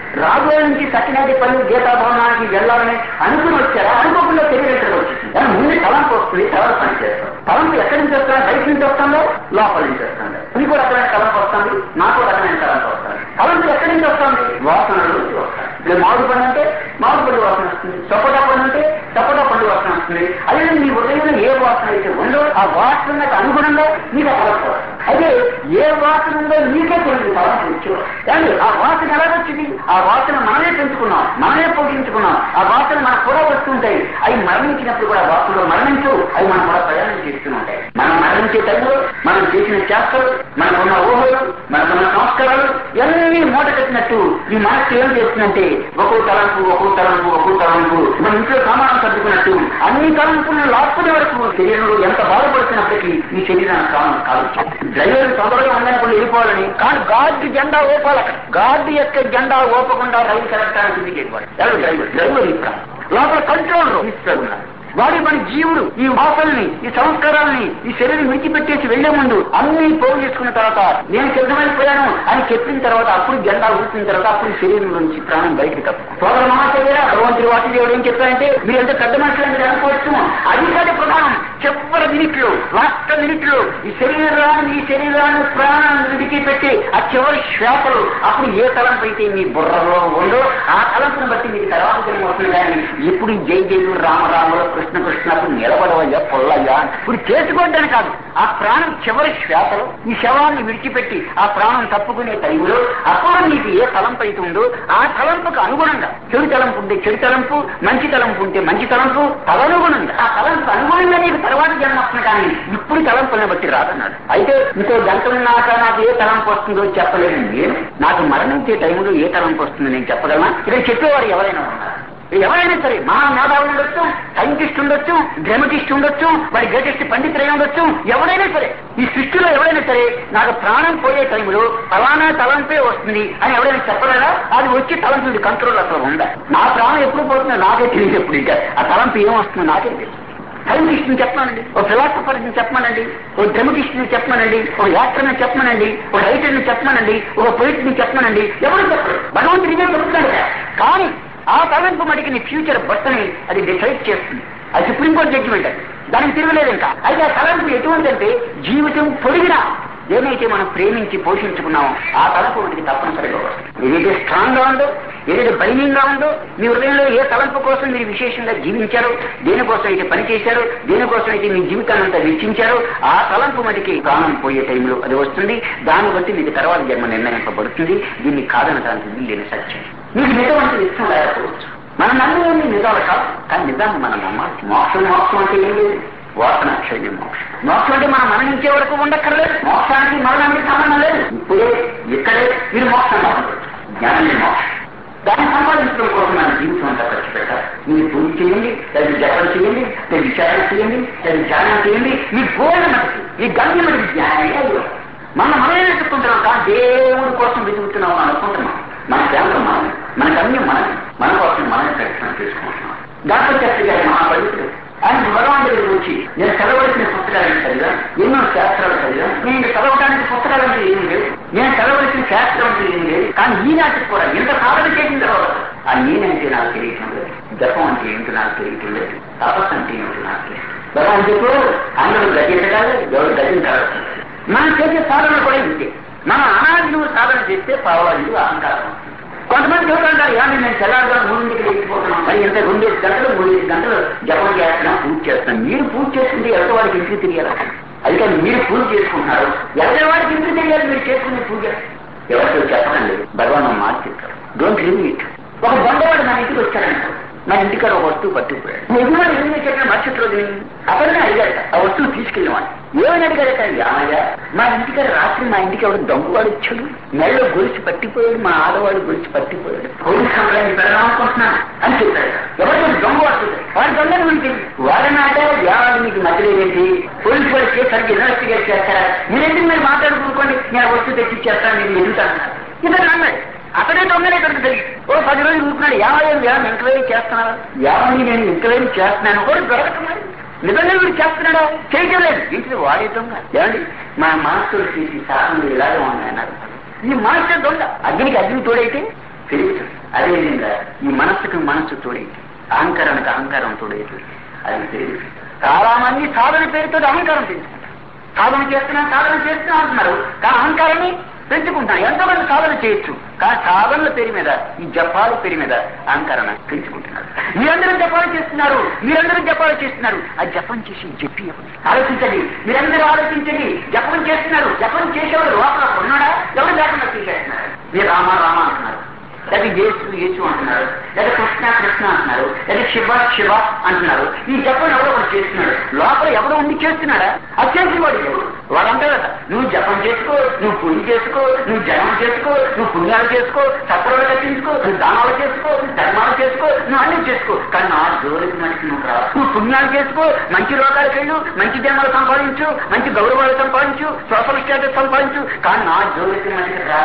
రాబోయే నుంచి సత్యనాటి పల్లి గీతా భవనానికి వెళ్ళాలని అనుకుని వచ్చారా అనుకోకుండా తెలియనట్టుగా వచ్చింది కానీ ముందు తలంపు వస్తుంది తలం పని చేస్తాం తలంపు ఎక్కడి నుంచి వస్తున్నా బయట నుంచి వస్తుందో లోపల నుంచి వస్తుంది మీకు కూడా రకమైన తలంపు వస్తుంది నాకు రకమైన తలంపు వస్తుంది తలంపు ఎక్కడి నుంచి వస్తుంది వాసనల నుంచి వస్తుంది ఇప్పుడు మామిడి పండు అంటే మామిడి పండు వాసన వస్తుంది సపోటా పండు అంటే సపోటా పండు వాసన వస్తుంది అదే మీ ఉదయంలో ఏ వాసన అయితే ఉందో ఆ వాసనకు అనుగుణంగా మీకు ఆ తలంపు వస్తుంది అయితే ఏ వాసన ఉందో మీకే తెలియదు తలంపు వచ్చి కానీ ఆ వాసన ఎలా వచ్చింది ఆ వాసన మనమే పెంచుకున్నాం మనమే పోషించుకున్నాం ఆ వాసన మనకు కూడా వస్తుంటాయి అవి మరణించినప్పుడు కూడా వాసనలో మరణించు అవి మనం కూడా ప్రయాణం చేస్తూ ఉంటాయి మనం మరణించే టైంలో మనం చేసిన చేష్టలు మనకున్న ఊహలు మనకున్న సంస్కారాలు ఇవన్నీ మూట కట్టినట్టు ఈ మనస్సు ఏం చేస్తుందంటే ఒక్కో తలంపు ఒక్కో తలంపు ఒక్కో తలంపు మన ఇంట్లో సామానం సర్దుకున్నట్టు అన్ని తలంపులను లాక్కునే వరకు శరీరంలో ఎంత బాధపడుతున్నప్పటికీ ఈ శరీరాన్ని కాలం కాదు డ్రైవర్ తొందరగా ఉందనుకుని వెళ్ళిపోవాలని కానీ గార్డు జెండా ఓపాలి అక్కడ గార్డు యొక్క జెండా ఓపకుండా రైలు కరెక్టానికి ఇంటికి వెళ్ళిపోవాలి ఎవరు డ్రైవర్ డ్రైవర్ ఇక్కడ లోపల కంట్రోల్ ఇస్తారు ఉన్నారు వాడి మన జీవుడు ఈ వాసల్ని ఈ సంస్కారాలని ఈ శరీరం విడిచిపెట్టేసి వెళ్లే ముందు అన్ని పోగు చేసుకున్న తర్వాత నేను సిద్ధమైపోయాను అని చెప్పిన తర్వాత అప్పుడు జెండా ఊపిన తర్వాత అప్పుడు శరీరం నుంచి ప్రాణం బయటకు తప్పు సోదర మహాశయ భగవంతుడి వాటి దేవుడు ఏం చెప్పారంటే మీరు ఎంత పెద్ద మనుషులు మీరు అనుకోవచ్చు అది కాదు ప్రధానం చెప్పర మినిట్లు లాస్ట్ మినిట్లు ఈ శరీరాన్ని ఈ శరీరాన్ని ప్రాణాన్ని విడిచిపెట్టి ఆ చివరి శ్వాసలు అప్పుడు ఏ తలంపు అయితే మీ బుర్రలో ఉందో ఆ తలంపును బట్టి మీకు తర్వాత జన్మ వస్తుంది కానీ ఇప్పుడు జై జైలు రామరాములు కృష్ణ కృష్ణ అప్పుడు నిలబడవయ్యా పొల్లయ్యా ఇప్పుడు చేసుకోవద్దని కాదు ఆ ప్రాణం చివరి శ్వాసలో ఈ శవాన్ని విడిచిపెట్టి ఆ ప్రాణం తప్పుకునే టైంలో అప్పుడు మీకు ఏ తలంపు అయితే ఉందో ఆ తలంపుకు అనుగుణంగా చెడు తలంపు ఉంటే చెడు తలంపు మంచి తలంపు ఉంటే మంచి తలంపు తదనుగుణంగా ఆ తలంపు అనుగుణంగా నీకు తర్వాత జన్మ వస్తుంది కానీ ఇప్పుడు తలంపుని బట్టి రాదన్నాడు అయితే ఇంకో గంటలున్నాక నాకు ఏ తలంపు వస్తుందో చెప్పలేను నేను నాకు మరణించే టైంలో ఏ తలంపు వస్తుందో నేను చెప్పగలనా ఇక్కడ చెప్పేవారు ఎవరైనా ఉన్నారు ఎవరైనా సరే మహా మేధావులు ఉండొచ్చు సైంటిస్ట్ ఉండొచ్చు డ్రమటిస్ట్ ఉండొచ్చు వాడి గ్రేటెస్ట్ పండితులై ఉండొచ్చు ఎవరైనా సరే ఈ సృష్టిలో ఎవరైనా సరే నాకు ప్రాణం పోయే టైంలో ఫలానా తలంపే వస్తుంది అని ఎవరైనా చెప్పలేదా అది వచ్చి తలంపు కంట్రోల్ అసలు ఉందా నా ప్రాణం ఎప్పుడు పోతుందో నాకే తెలియదు ఎప్పుడు ఇంకా ఆ తలంపు ఏం వస్తుందో నాకే తెలియదు సైంటిస్ట్ ని చెప్పమనండి ఒక ఫిలాసఫర్ ని చెప్పమనండి ఒక డ్రమటిస్ట్ ని చెప్పమనండి ఒక యాక్టర్ ని చెప్పమనండి ఒక రైటర్ ని చెప్పమనండి ఒక పొయిట్ ని చెప్పమనండి ఎవరు చెప్పరు భగవంతుడి ఇదే చెప్తున్నాడు కదా. కానీ ఆ తలంపు మటుకి నీ ఫ్యూచర్ బర్త్ని అది డిసైడ్ చేస్తుంది అది సుప్రీంకోర్టు జడ్జిమెంట్ అది దానికి తిరగలేదు ఇంకా అయితే ఆ తలంపు ఎటువంటి అంటే జీవితం పొడిగినా ఏదైతే మనం ప్రేమించి పోషించుకున్నామో ఆ తలంపు మనకి తప్పనిసరిగా వస్తుంది ఏదైతే స్ట్రాంగ్ గా ఉందో ఏదైతే బైనింగ్ ఉందో మీ హృదయంలో ఏ తలంపు కోసం మీరు విశేషంగా జీవించారో దేనికోసం అయితే పని చేశారో దేనికోసం అయితే మీ జీవితాన్ని అంతా వెచ్చించారో ఆ తలంపు మటుకి ప్రాణం పోయే టైంలో అది వస్తుంది దాన్ని బట్టి మీకు తర్వాత జన్మ నిర్ణయింపబడుతుంది దీన్ని కాదనడానికి వీల్లేని సత్యం మీకు నిజమంటే ఇష్టం లేకపోవచ్చు మనం నమ్మేది నిజాలు కాదు కానీ నిజాన్ని మనం నమ్మాలి మోక్షం మోక్షం అంటే ఏం లేదు వాసన క్షయం మోక్షం మోక్షం అంటే మనం మరణించే వరకు ఉండక్కర్లేదు మోక్షానికి మరణానికి సంబంధం లేదు ఇప్పుడే ఇక్కడే మీరు మోక్షం కావాలి జ్ఞానమే మోక్షం దాన్ని సంపాదించడం కోసం మన జీవితం అంతా ఖర్చు పెట్టాలి మీరు పూజ చేయండి లేదా జపం చేయండి లేదా విచారణ చేయండి లేదా ధ్యానం చేయండి మీ గోడ మటుకు ఈ గమ్యం మటుకు జ్ఞానమే అయ్యో మనం మనమే వెతుక్కుంటున్నాం కానీ దేవుడి కోసం వెతుకుతున్నాం అని అనుకుంటున్నాం మన కేంద్రం మనం మన గమ్యం మనం మన కోసం మనమే ప్రయత్నం చేసుకుంటున్నాం డాక్టర్ చక్రి గారి మహాపండితుడు ఆయన భగవంతుడి గురించి నేను చదవలసిన పుస్తకాలను చదివా ఎన్నో శాస్త్రాలు చదివా నేను చదవడానికి పుస్తకాలు అంటే ఏం లేవు నేను చదవలసిన శాస్త్రం అంటే ఏం లేదు కానీ ఈనాటికి కూడా ఇంత సాధన చేసిన తర్వాత ఆ నేనంటే నాకు తెలియటం లేదు జపం అంటే ఏంటో నాకు తెలియటం లేదు తపస్సు అంటే ఏంటో నాకు తెలియదు భగవాన్ చెప్పు అందరూ గతించగాలి ఎవరు గతించాలి మనం చేసే సాధన కూడా ఇంతే మన అనాది నువ్వు సాధన చేస్తే పావాళ్ళు అహంకారం వస్తుంది. కొంతమంది ఎవరంటారు ఏమని నేను తెల్లారుగా మూడింటికి లేచిపోతున్నాం మరి ఇంత రెండేసి గంటలు మూడేసి గంటలు జపం చేస్తున్నాం పూజ చేస్తున్నాం మీరు పూజ చేసుకుంటే ఎవరి వాడికి ఇంటికి తెలియాలి అది కానీ మీరు పూజ చేసుకుంటున్నారు ఎవరి వాడికి ఇంటికి తెలియాలి మీరు చేసుకునే పూజ ఎవరితో చెప్పకండి భగవాన్ మాట చెప్తారు డోంట్ లివ్ ఇట్ ఒక బండవాడు నా ఇంటికి వచ్చాడంట నా ఇంటికాడ ఒక వస్తువు పట్టుకుపోయాడు నిజంగా ఏమి చెప్పిన మరుసటి రోజుని అతనే అడిగాడట ఆ వస్తువు తీసుకెళ్ళమని ఏమని అడిగాడట యామయ్య మా ఇంటికాడ రాత్రి మా ఇంటికి ఎవడు దొంగవాడు వచ్చాడు మెడలో గొలిచి పట్టిపోయాడు మా ఆడవాడు గొలిచి పట్టిపోయాడు పోలీస్ కంప్లైంట్ పెడదామనుకుంటున్నాను అని చెప్పాడు ఎవరితో దొంగవాడు వాడి దొంగని మీకు వాడనాట యావాడు మీకు మధ్యలేదేంటి పోలీసు వాడు చేసరికి ఇన్వెస్టిగేట్ చేస్తారా మీరెందుకు మీరు మాట్లాడుకోండి నేను ఆ వస్తువు తెచ్చిచ్చేస్తాను నేను ఎదుగుతాను ఇతను అన్నాడు అతడే దొంగనే ఇక్కడికి తెలియదు ఓ పది రోజులు చూస్తున్నాడు యాభై వేల ఎంక్వైరీ చేస్తున్నారు యాభై నేను ఎంక్వైరీ చేస్తున్నాను కూడా దొరకలేదు నిజంగా వీడు చేస్తున్నాడా చేయటం లేదు ఇంటికి వాడే దొంగ ఏమండి మా మాస్టర్ చేసి సాధనలు ఇలాగే ఉన్నాయన్నారు ఈ మాస్టర్ దొంగ అగ్నికి అగ్ని తోడైతే పెరుగుతుంది అదేవిధంగా ఈ మనస్సుకు మనస్సు తోడేది అహంకారానికి అహంకారం తోడేది అది తెలియదు చాలా మంది సాధన పేరుతో అహంకారం పెంచుకుంటారు సాధన చేస్తున్నా సాధన చేస్తున్నా అంటున్నారు కానీ అహంకారాన్ని పెంచుకుంటాను ఎంతో మంది సాధన చేయొచ్చు కానీ సాధనల పేరు మీద ఈ జపాల పేరు మీద అహంకారాన్ని పెంచుకుంటున్నారు మీరందరూ జపాలు చేస్తున్నారు మీరందరూ జపాలు చేస్తున్నారు ఆ జపం చేసి చెప్పి ఎవరు? ఆలోచించండి మీరందరూ ఆలోచించండి జపం చేస్తున్నారు జపం చేసేవాడు లోపల ఉన్నాడా ఎవరు లేకుండా చేసేస్తున్నారు మీరు రామ రామ అంటున్నారు లేదా యేసు యేసు అంటున్నారు లేదా కృష్ణ కృష్ణ అంటున్నారు లేదా శివ శివ అంటున్నారు ఈ జపం ఎవరో ఒకటి చేస్తున్నాడు లోపల ఎవరో ఉండి చేస్తున్నాడా అది చేసేవాడు ఎవరు వాళ్ళంటారట నువ్వు జపం చేసుకో నువ్వు పూజ చేసుకో నువ్వు జపం చేసుకో నువ్వు పుణ్యాలు చేసుకో సత్రాలు కట్టించుకో నువ్వు దానాలు చేసుకో నువ్వు ధర్మాలు చేసుకో నువ్వు అన్ని చేసుకో కానీ నా జోలికి మనిషి నువ్వు రా నువ్వు పుణ్యాలు చేసుకో మంచి లోకాలకు వెళ్ళు మంచి జన్మలు సంపాదించు మంచి గౌరవాలు సంపాదించు సోషల్ స్టేటస్ సంపాదించు కానీ నా జోలికి మనిషి రా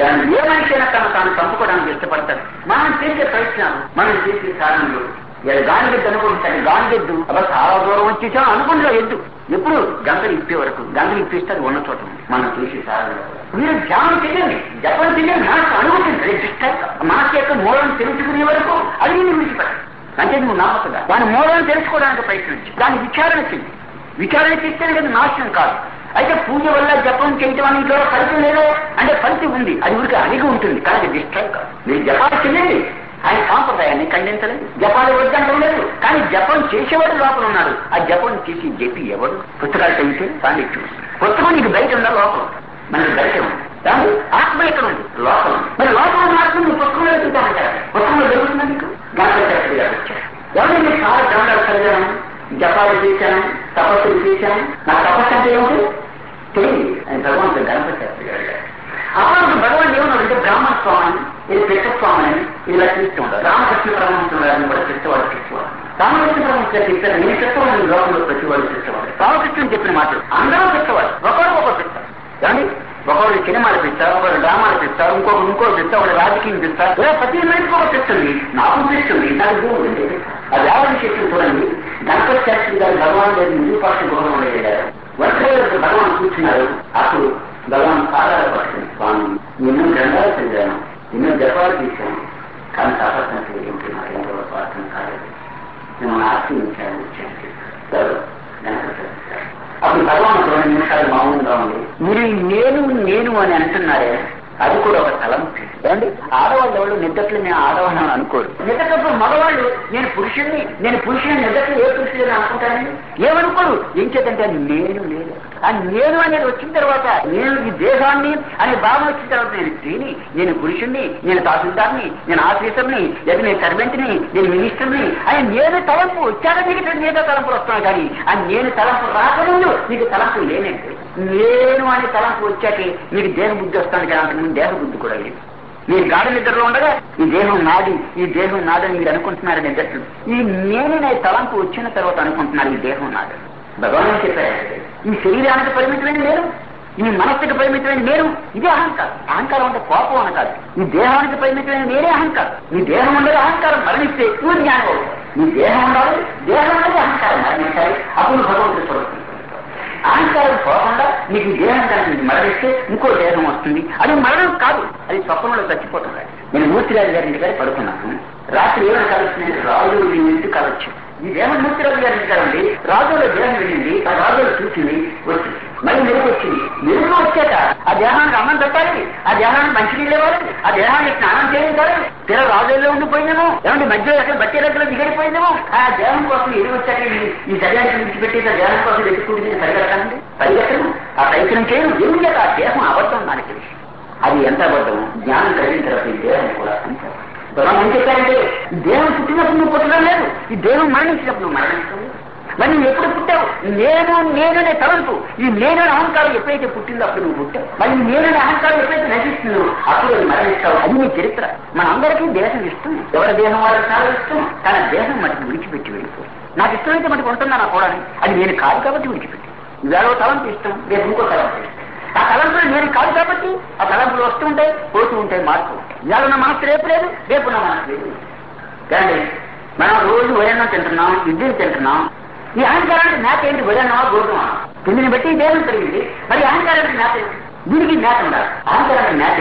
ఏ మనిషి అయినా తను తాను చంపుకోవడానికి ఇష్టపడతాడు మనం చేసే ప్రయత్నాలు మనం చేసే సాధనలు ఇలా గానిగడ్డు అనుకుంటాడు గానిగడ్డు అలా చాలా దూరం వచ్చేసాం అనుకుంటా ఎద్దు ఎప్పుడు గంటలు ఇప్పే వరకు గంటలు ఇప్పిస్తే అది ఉన్న చోట ఉంది. మనం చేసే సాధన మీరు ధ్యానం చేయండి జపం చేయండి మనసు అనుకుంటుంది డిస్టర్బ్ మనసు యొక్క మూలం తెలుసుకునే వరకు అది నేను విడిచిపెట్టాను అంటే నువ్వు నమ్మకదా దాని మూలం తెలుసుకోవడానికి ప్రయత్నించి దాన్ని విచారణ చెయ్యి విచారణ చేస్తేనే కదా నాశనం కాదు అయితే పూజ వల్ల జపం చేయటం అనేది ఫలితం లేదు అంటే ఫలితం ఉంది అది ఊరికి అడిగి ఉంటుంది కానీ అది డిస్టర్బ్ కాదు మీరు జపాలు చేయండి ఆయన సాంప్రదాయాన్ని ఖండించలేదు జపాలు వద్దంటం లేదు కానీ జపం చేసేవాడు లోపల ఉన్నాడు ఆ జపం చేసి జపి ఎవడు పుస్తకాలు చదివితే దాన్ని చూసి పుస్తకం నీకు బయట ఉందా లోపల మనకి బయట ఉంది కానీ ఆత్మ ఎక్కడ ఉంది లోపల ఉంది. మరి లోపల ఉన్న ఆత్మ నువ్వు పుస్తకంలో వెతుకుతానంటారు పుస్తకంలో జరుగుతుందా నీకు గణపతి గారు వచ్చారు ఎవరైనా మీకు చాలా గ్రంథాలు చదివాను జపాలు చేశాను తపస్సులు చేశాను నా తపస్సు అంటే ఏమిటి తెలియదు ఆయన భగవంతుడు గణపతి శాస్త్రి గారు అప్పుడు భగవాన్ ఏమన్నాడంటే బ్రాహ్మణ స్వామి ఇది కృష్ణ స్వామి అని ఇలా చూస్తూ ఉంటారు రామకృష్ణ పరమహంసం గారిని కూడా కృష్ణవాడు కృష్ణవాడు రామకృష్ణ పరమహంస గారు చెప్పారు నేను కృష్ణవాడు లోకంలో ప్రతివాడు కృష్ణవాడు రామకృష్ణుడు చెప్పిన మాటలు అందరూ కృష్ణవాడు ఒకరు ఒకరు పిస్తారు కానీ ఒకరు సినిమాలు పిస్తారు ఒకరు డ్రామాలు పిస్తారు ఇంకొకరు ఇంకొకరు పిస్తారు ఒకరు రాజకీయం పిస్తారు ఇలా ప్రతి మనిషికి ఒక పిస్తుంది నాకు పిస్తుంది నాకు దేవుడు ఉంది అది ఎవరి చెప్పి చూడండి గణపతి శాస్త్రి గారు భగవాన్ గారి నిరూపాక్ష గౌరవం వెళ్ళారు వర్ష భగవాన్ కూర్చున్నారు అప్పుడు భగవాన్ పాదాలు పట్టుకుని స్వామి ఎన్నో గ్రంథాలు చదివాను ఎన్నో జపాలు తీశాను కానీ తపస్సు చేయడం నాకు ఎంతో స్వార్థం కాలేదు మిమ్మల్ని ఆశ్రయించాను వచ్చాను గణపతి శాస్త్రి గారు. అప్పుడు భగవాన్ రెండు నిమిషాలు మౌనంగా ఉంది మీరు నేను నేను అని అంటున్నారే అది కూడా ఒక తలం ఏమండి ఆడవాళ్ళు ఎవరు నిద్దట్లు నేను ఆడవాళ్ళని అనుకోరు నిద్దటప్పుడు మగవాళ్ళు నేను పురుషుణ్ణి నేను పురుషుని నిద్దట్లు ఏ పురుషుడు అనుకుంటానండి ఏమనుకోరు ఏం చేద్దంటే అది నేను నేను ఆ నేను అనేది వచ్చిన తర్వాత నేను ఈ దేహాన్ని అనే భావన వచ్చిన తర్వాత నేను స్త్రీని నేను పురుషుణ్ణి నేను తహసీల్దార్ని నేను ఆఫీసర్ని లేదా నేను సర్వెంట్ని నేను మినిస్టర్ని అని నేను తలంపు వచ్చాక మీకు మీద తలంపులు వస్తున్నాయి కానీ ఆ నేను తలంపు రాకముందు మీకు తలంపు లేనండి నేను అనే తలంపు వచ్చాకే మీకు దేహ బుద్ధి వస్తాను కానీ అంతకుముందు దేహ బుద్ధి కూడా లేదు మీరు గాఢ నిద్రలో ఉండగా ఈ దేహం నాది ఈ దేహం నాదని మీరు అనుకుంటున్నారు నిద్రలు ఈ నేననే తలంపు వచ్చిన తర్వాత అనుకుంటున్నారు ఈ దేహం నాదని భగవాన్ చెప్పారు ఈ శరీరానికి పరిమితమైన నేను ఈ మనస్సుకి పరిమితమైన నేను ఇదే అహంకారం అహంకారం అంటే కోపం అని కాదు ఈ దేహానికి పరిమితమైన నేనే అహంకారం ఈ దేహం ఉండదు అహంకారం మరణిస్తే నువ్వు జ్ఞానం అవుతావు నీ దేహం ఉండాలి దేహం ఉండదు అహంకారం మరణించాలి అప్పుడు భగవంతుడు స్వరూపం అహంకారం పోకుండా నీకు ఈ దేహం కనుక మరణిస్తే ఇంకో దేహం వస్తుంది అది మరణం కాదు అది స్వప్నంలో చచ్చిపోతుంది నేను మూర్తిరాజు గారి ఇంటి గారి పడుకున్నాను రాత్రి ఏమైనా కలుస్తుంది రాజు ఇంటి కలవచ్చు ఈ దేహం మూర్తిరాజు గారి ఇంటి కదండి రాజుల దేహం వెళ్ళింది ఆ రాజులు చూసింది వచ్చింది మళ్ళీ మెరుగు వచ్చింది మెరుగు వచ్చాక ఆ దేహానికి అన్నం పెట్టాలి ఆ దేహానికి మంచినీళ్ళు ఇవ్వాలి ఆ దేహానికి స్నానం చేయించాలి తీర రాజుల్లో ఉండిపోయిందేమో ఏమంటే మధ్యలో ఎక్కడ బట్టి రెక్కలు దిగడిపోయిందేమో ఆ దేహం కోసం ఎదురు వచ్చాక ఈ- ఈ శరీరానికి విడిచిపెట్టి ఆ దేహం కోసం వెతుకుంటే నేను పరిగెట్టండి పరిగెట్టను ఆ ప్రయత్నం చేయను ఎందుకంటే ఆ దేహం అబద్ధం నాకు తెలిసి అది ఎంత అబద్ధం జ్ఞానం కలిగిన తర్వాత ఈ దేహం కూడా అంతే అబద్ధం. భగవాన్ ఏం చెప్పారంటే ఈ దేహం పుట్టినప్పుడు నువ్వు పుట్టడం లేదు ఈ దేహం మరణించినప్పుడు నువ్వు మరణించడం లేదు. మరి నువ్వు ఎప్పుడు పుట్టావు నేను నేననే తలంపు ఈ నేననే అహంకారం ఎప్పుడైతే పుట్టిందో అప్పుడు నువ్వు పుట్టావు మరి ఈ నేననే అహంకారం ఎప్పుడైతే నశిస్తుందో అప్పుడు అది మరణిస్తావు అది నీ చరిత్ర మనందరికీ దేహం ఇష్టం ఎవరి దేహం వాళ్ళకి చాలా ఇష్టం కానీ ఆ దేహం మటుకు విడిచిపెట్టి వెళ్ళిపో నాకు ఇష్టమైతే మటుకు ఉంటుందా నా కూడా అది నేను కాదు కాబట్టి విడిచిపెట్టి ఇవాళ ఓ తలంపు ఇష్టం రేపు ఇంకో తలంపు ఇష్టం ఆ తలంపులు నేను కాదు కాబట్టి ఆ తలంపులు వస్తూ ఉంటాయి పోతూ ఉంటాయి మారుతూ ఉంటాయి ఇవాళ ఉన్న మనసు రేపు లేదు రేపు ఉన్న మనసు లేదు కానీ మనం రోజు వయన్నం తింటున్నాం ఇడ్లీ తింటున్నాం ఈ అహంకారానికి మేత ఏంటి వయన్నమా గోధుమ తిండిని బట్టి దేహం పెరిగింది మరి అహంకారానికి మేత ఏంటి దీనికి మేత ఉండాలి అహంకారానికి మేత ఏంటి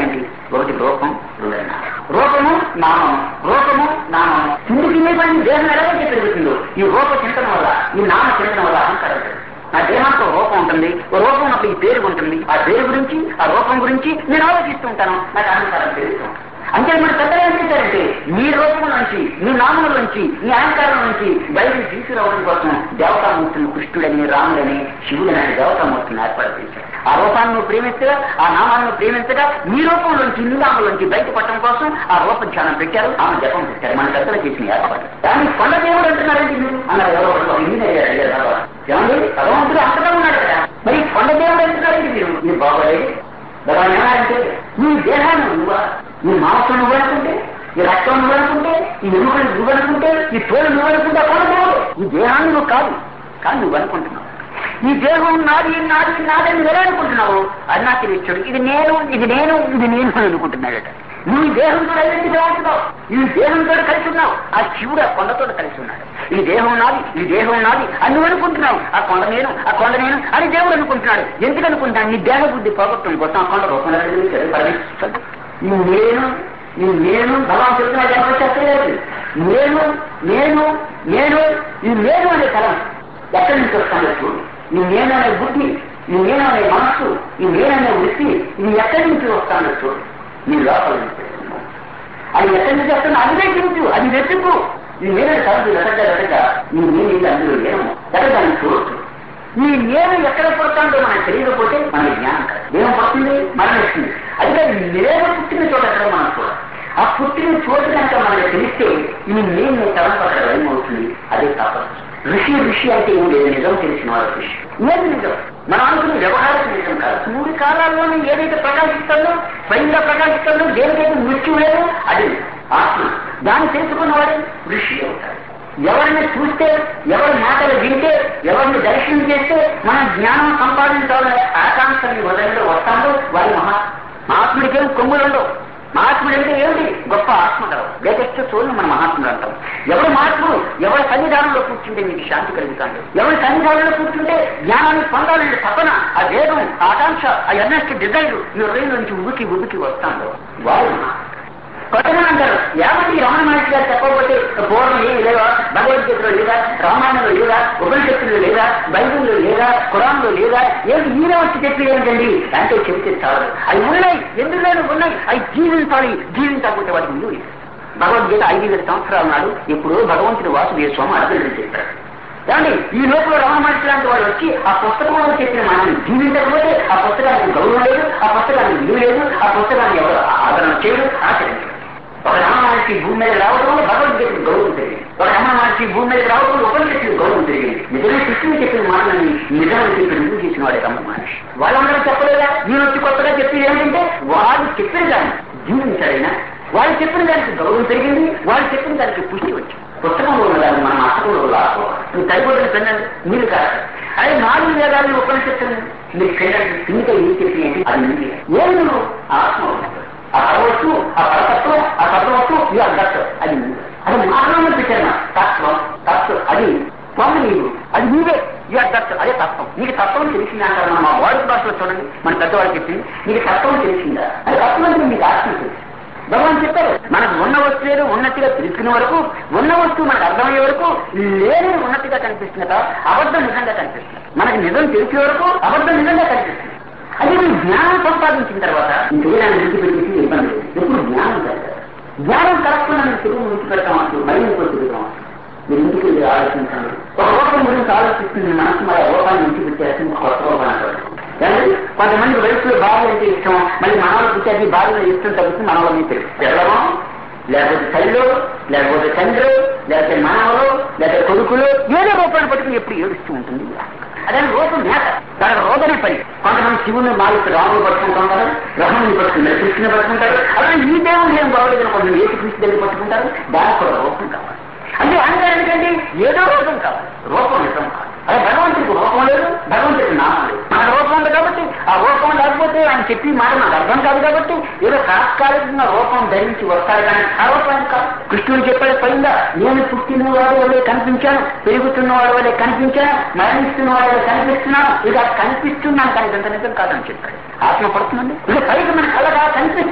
ఒకటి రూపం రెండోది నామం రూపము నామం రూపము నామం కింది కింది పని దేహం ఎలాగైతే పెరుగుతుందో ఈ రూప చింతన వల్ల ఈ నామ చింతన వల్ల అహంకారం పెరుగుతుంది. నా దేహానికి ఒక రూపం ఉంటుంది ఓ రూపం ఉన్నప్పుడు ఈ పేరు ఉంటుంది ఆ పేరు గురించి ఆ రూపం గురించి నేను ఆలోచిస్తూ ఉంటాను నాకు అహంకారం పెరుగుతుంది అంటే మన పెద్దలు ఏం చేశారంటే మీ రూపం నుంచి మీ నామముల నుంచి మీ అహంకారం నుంచి బయటికి తీసుకురావడం కోసం దేవతామూర్తులు కృష్ణుడని రాముడని శివుడని దేవతామూర్తులను ఏర్పాటు చేశారు ఆ రూపాన్ని నువ్వు ప్రేమించగా ఆ నామాన్ని ప్రేమించగా మీ రూపంలోంచి మీ నామంలోంచి బయటపడటం కోసం ఆ రూప ధ్యానం పెట్టారు ఆమె జపం పెట్టారు మన పెద్దలు చేసిన ఏర్పాటు దాన్ని కొండ దేవుడు అంటున్నారండి మీరు అన్నారు ఎవరో ఒకరు. ఈయన అడిగారు, అడిగారు భగవాన్. ఏమండి భగవంతుడు అంతగా ఉన్నాడు కదా మరి కొండ దేవుడు అంటున్నారండి మీరు మీరు బాగోలేదు భగవాన్ ఏమన్నారంటే నీ దేహాన్ని నువ్వా నీ మాంసం నువ్వు అనుకుంటే ఈ రక్తం నువ్వు అనుకుంటే ఈ ఎముకలు నువ్వు అనుకుంటే ఈ తోలు నువ్వు అనుకుంటే కొనకూడదు ఈ దేహాన్ని నువ్వు కాదు కానీ నువ్వు అనుకుంటున్నావు ఈ దేహం నాది నాది నాదని నువ్వు ఎలా అనుకుంటున్నావు అది నాకు తెలియచ్చాడు ఇది నేను ఇది నేను ఇది నేను అని అనుకుంటున్నాడట నువ్వు ఈ దేహంతో ఐడెంటిఫై అవుతున్నావు ఈ దేహంతో కలిసి ఉన్నావు ఆ శివుడు ఆ కొండతో కలిసి ఉన్నాడు ఈ దేహం నాది ఈ దేహం నాది అని నువ్వు అనుకుంటున్నావు ఆ కొండ నేను ఆ కొండ నేను అని దేవుడు అనుకుంటున్నాడు ఎందుకు అనుకుంటాను నీ దేహ బుద్ధి పోగొట్టడం కోసం ఆ కొండ రూపంలో పరమేశ్వరుడు ఈ నేను ఈ నేను భగవాన్ చెప్తున్నాడు ఎవరు చెప్పలేదు నేను నేను నేను ఈ నేను అనే తలం ఎక్కడి నుంచి వస్తానో చూడు ఈ నేను అనే బుద్ధి ఈ నేను అనే మనస్సు ఈ నేను అనే వృత్తి ఇది ఎక్కడి నుంచి వస్తానో చూడు నీ లోపల నుంచి వస్తుందో. అది ఎక్కడి నుంచి వస్తుందో అది వెతుకు అది వెతుకు ఈ నేను కాదు వెతక వెతక ఈ నేను ఇది అందులో లేను ఎక్కడ దాన్ని చూడొచ్చు ఈ నేను ఎక్కడ పుడతాడో మనకు తెలియకపోతే మన జ్ఞానం కాదు దేహం పడుతుంది మరణిస్తుంది అది కాదు ఈ నేను పుట్టిన చోట ఎక్కడ మనం చూడాలి ఆ పుట్టిన చోటు కనుక మనకు తెలిస్తే ఈ నేను తలంపు అక్కడ ఏమవుతుంది అదే తపస్సు ఋషి ఋషి అంటే ఏం లేదు నిజం తెలిసిన వాడు ఋషి ఏది నిజం మనం అనుకున్న వ్యవహారం నిజం కాదు మూడు కాలాల్లోనే ఏదైతే ప్రకాశిస్తుందో స్వయంగా ప్రకాశిస్తుందో దేనికైతే మృత్యు లేదు అది ఆత్మ దాన్ని తెలుసుకున్నవాడే ఋషి అవుతాడు ఎవరిని చూస్తే ఎవరి మాటలు వింటే ఎవరిని దర్శనం చేస్తే మన జ్ఞానం సంపాదించాలనే ఆకాంక్షని హృదయంలో వస్తాడో వారి మహా మహాత్ముడికేం కొమ్ములు ఉండవు మహాత్ముడు అంటే ఏమిటి గొప్ప ఆత్మగలవు గ్రేటెస్ట్ సోల్ని మన మహాత్ముడు అంటాం ఎవరు మహాత్ముడు ఎవరి సన్నిధానంలో కూర్చుంటే మీకు శాంతి కలుగుతాడు ఎవరి సన్నిధానంలో కూర్చుంటే జ్ఞానాన్ని పొందాలని తపన ఆ వేగం ఆ ఆకాంక్ష ఆ ఎన్నెస్ట్ డిజైర్ ఈ హృదయం నుంచి ఉబికి ఉబికి వస్తాడు వారు మహాత్ముడు. కొత్తగా అంటారు యావతి రమణ మహర్షి గారు చెప్పకపోతే పూర్వం ఏమి లేవా భగవద్గీతలో లేదా రామాయణంలో లేదా ఉపనిషత్తుల్లో లేదా బైబిల్లో లేదా ఖురాన్లో లేదా ఏమి ఈయన వచ్చి చెప్పి ఏంటండి అంటే చెబితే చాలదు అవి ఉన్నాయి ఎందులో ఉన్నాయి అవి జీవించాలి జీవించకపోతే వాటికి విలువ లేదు. భగవద్గీత ఐదు వేల సంవత్సరాలు నాడు ఇప్పుడు భగవంతుడు వాసుదేవ స్వామి అర్థం చెప్పారు ఏమండి ఈ లోపల రమణ మహర్షి లాంటి వాడు వచ్చి ఆ పుస్తకంలో చెప్పిన మనం జీవించకపోతే ఆ పుస్తకానికి గౌరవం లేదు ఆ పుస్తకానికి విలువ లేదు ఆ పుస్తకాన్ని ఎవరు ఆదరణ చేయడు ఆచరించడు ఒక రమణ మహర్షి భూమి మీద రావడం వల్ల భగవద్గీతకు గౌరవం పెరిగింది ఒక రమణ మహర్షి భూమి మీద రావడం వల్ల ఉపనిషత్తుకు గౌరవం పెరిగింది నిజమే కృష్ణుడు చెప్పిన మాటలని నిజమని చెప్పి రుజువు చేసిన వాడే రమణ మహర్షి వాళ్ళందరూ చెప్పలేదా నేను వచ్చి కొత్తగా చెప్పేది ఏంటంటే వాళ్ళు చెప్పిన దాన్ని జీవించారైనా వాళ్ళు చెప్పిన దానికి గౌరవం పెరిగింది వాళ్ళు చెప్పిన దానికి పుష్టి వచ్చింది పుస్తకంలో ఉన్నదాన్ని మనం అసలు లాసుకోవాలి నువ్వు సరిపోతున్న పిల్లలు మీరు కాదు అదే నాలుగు వేదాలు ఉపనిషత్తులు మీరు పిల్లలు ఇంకా ఏం చెప్పి ఏంటి అది మీరే ఏమి నువ్వు ఆత్మ ఉన్నది. ఆ పరవస్తు ఆ పరతత్వం ఆ తత్వవస్తు ఇది అర్థత్వం అది నీవే. అది మాత్రమే పెట్టాను తత్వం తత్వం అది స్వామి నీవు అది నీవే ఈ అర్థత్వం అదే తత్వం నీకు తత్వం తెలిసిందా అంటారు మన మా వాడి భాషలో చూడండి మన పెద్దవాళ్ళు చెప్పింది నీకు తత్వం తెలిసిందా అది తత్వం అంటే మీకు ఆత్మ తెలుసు భగవాన్ చెప్పారు మనకు ఉన్న వస్తువులు ఉన్నతిగా తెలుసుకునే వరకు ఉన్న వస్తువు మనకు అర్థమయ్యే వరకు లేని ఉన్నతిగా కనిపిస్తున్నట అబద్ధం నిజంగా కనిపిస్తుంది మనకి నిజం తెలిసే వరకు అబద్ధం నిజంగా కనిపిస్తుంది అది మీరు జ్ఞానం సంపాదించిన తర్వాత ఈ శరీరాన్ని విడిచిపెట్టేసి ఇబ్బంది లేదు ఎప్పుడు జ్ఞానం కలగాలి జ్ఞానం కలగకుండా మీరు తెలుగు విడిచిపెడతాం అంటూ మరి ఇంకో తిరుగుతాం మీరు ఇంటికి వెళ్ళి ఆలోచించండి ఒక రూపం గురించి ఆలోచిస్తుంది మనసు మరి ఆ రూపాన్ని విడిచిపెట్టేసి కొత్త రూపాన్ని అంటారు. ఏమండి? కొంతమంది వయసులో బాగా అంటే ఇష్టం మళ్ళీ మనలో పుట్టేది బాగా ఇష్టం తగ్గుతుంది మనలో మీకు తెలుసు తెల్లమో లేకపోతే తల్లిలో లేకపోతే తండ్రి లేకపోతే మనవలు లేకపోతే కొడుకులు ఏదో రూపాన్ని పట్టుకుని ఎప్పుడు ఏడుస్తూ ఉంటుంది అదే రూపం మేత దానికి రోగమే పని కొంతమంది శివుని మాలిక రాములు పట్టుకుంటుంటారు రహముని పట్టుకుంటారు కృష్ణుని పట్టుకుంటారు అలాగే ఈ దేవుడు ఏం బాగోలేదు కొంచెం ఏసు కృష్ణ దగ్గర పట్టుకుంటారు దానికి కూడా రూపం కావాలి అంటే అహంకారం ఎందుకండి ఏదో రూపం కావాలి రూపం నిజం కాదు అదే భగవంతుడికి రూపం లేదు భగవంతుడికి నామం లేదు మన రూపం ఉంది కాబట్టి ఆ రూపం లేకపోతే ఆయన చెప్పి మాట నాకు అర్థం కాదు కాబట్టి ఏదో తాత్కాలికంగా రూపం ధరించి వస్తాడు కానీ ఆ రూపం కాదు కృష్ణుడు చెప్పాడు పైగా నేను పుట్టిన వాడు వల్లే కనిపించాను పెరుగుతున్న వాడు వల్లే కనిపించాను మరణిస్తున్న వాడు వల్లే కనిపిస్తున్నాను ఇక కనిపిస్తున్నాను కానీ ఇదంత నిజం కాదని చెప్పాడు ఆత్మ పడుతుందండి ఇది పైకి మన కళ్ళగా కనిపిస్తాడు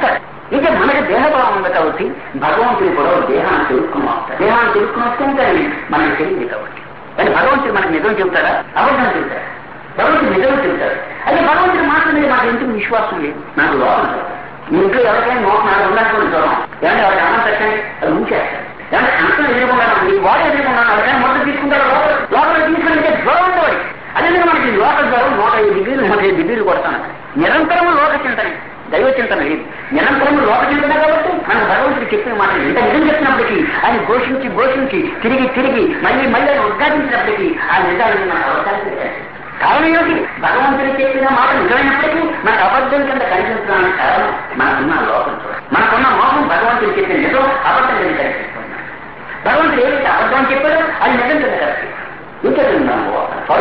ఇంకా మనకి దేహభావం ఉంది కాబట్టి భగవంతుడు కూడా ఒక దేహాన్ని తెలుసుకుని వస్తాడు దేహాన్ని తెలుసుకుని వస్తే ఇంకా మనకి తెలియదు కాబట్టి కానీ భగవంతుడు మనకి నిజం చెబుతాడా అబద్ధం చెబుతాడా భగవంతుడు నిజం చెబుతాడు అదే భగవంతుడు మాట మీద మాకు ఎందుకు విశ్వాసం లేదు నాకు లోపం సార్. మీ ఇంట్లో ఎవరికైనా నోట్ నాకు ఉండాలనుకుని జ్వరం ఏమంటే ఎవరికి అన్నం పెట్టండి అది ఉంచేస్తాడు ఏమంటే అంతం ఎదుర్కొన్నాను ఈ వాడు ఎదుర్కొన్నాను ఎవరికైనా మొదలు తీసుకుంటారు లోపల లోపల తీసుకుని జ్వరం ఉండేవాడి అదేవిధంగా మనకి లోకల్ జ్వరం నూట ఐదు డిగ్రీలు నూట ఐదు డిగ్రీలు కొడతాను నిరంతరము లోక చింతనే దైవ చింతన లేదు నిరంతరము లోక చింతన కాబట్టి మనం భగవంతుడు చెప్పిన మాట ఎంత నిజం చెప్పినప్పటికీ ఆయన ఘోషించి ఘోషించి తిరిగి తిరిగి మళ్ళీ మళ్ళీ ఆయన ఉద్ఘాటించినప్పటికీ ఆ నిజాలను మనం అవకాశం లేదు. కారణం ఏమిటి భగవంతుడు చెప్పిన మాట నిజమైనప్పటికీ మనకు అబద్ధం కింద కనిపించడానికి కారణం మనకున్న లోకం చూడండి. మనకున్న మోహం భగవంతుడు చెప్పిన నిజం అబద్ధం కింద కనిపిస్తుంది భగవంతుడు ఏదైతే అబద్ధం చెప్పాడో అది నిజం కింద కనిపిస్తుంది ఇంకేస్తున్నాము మన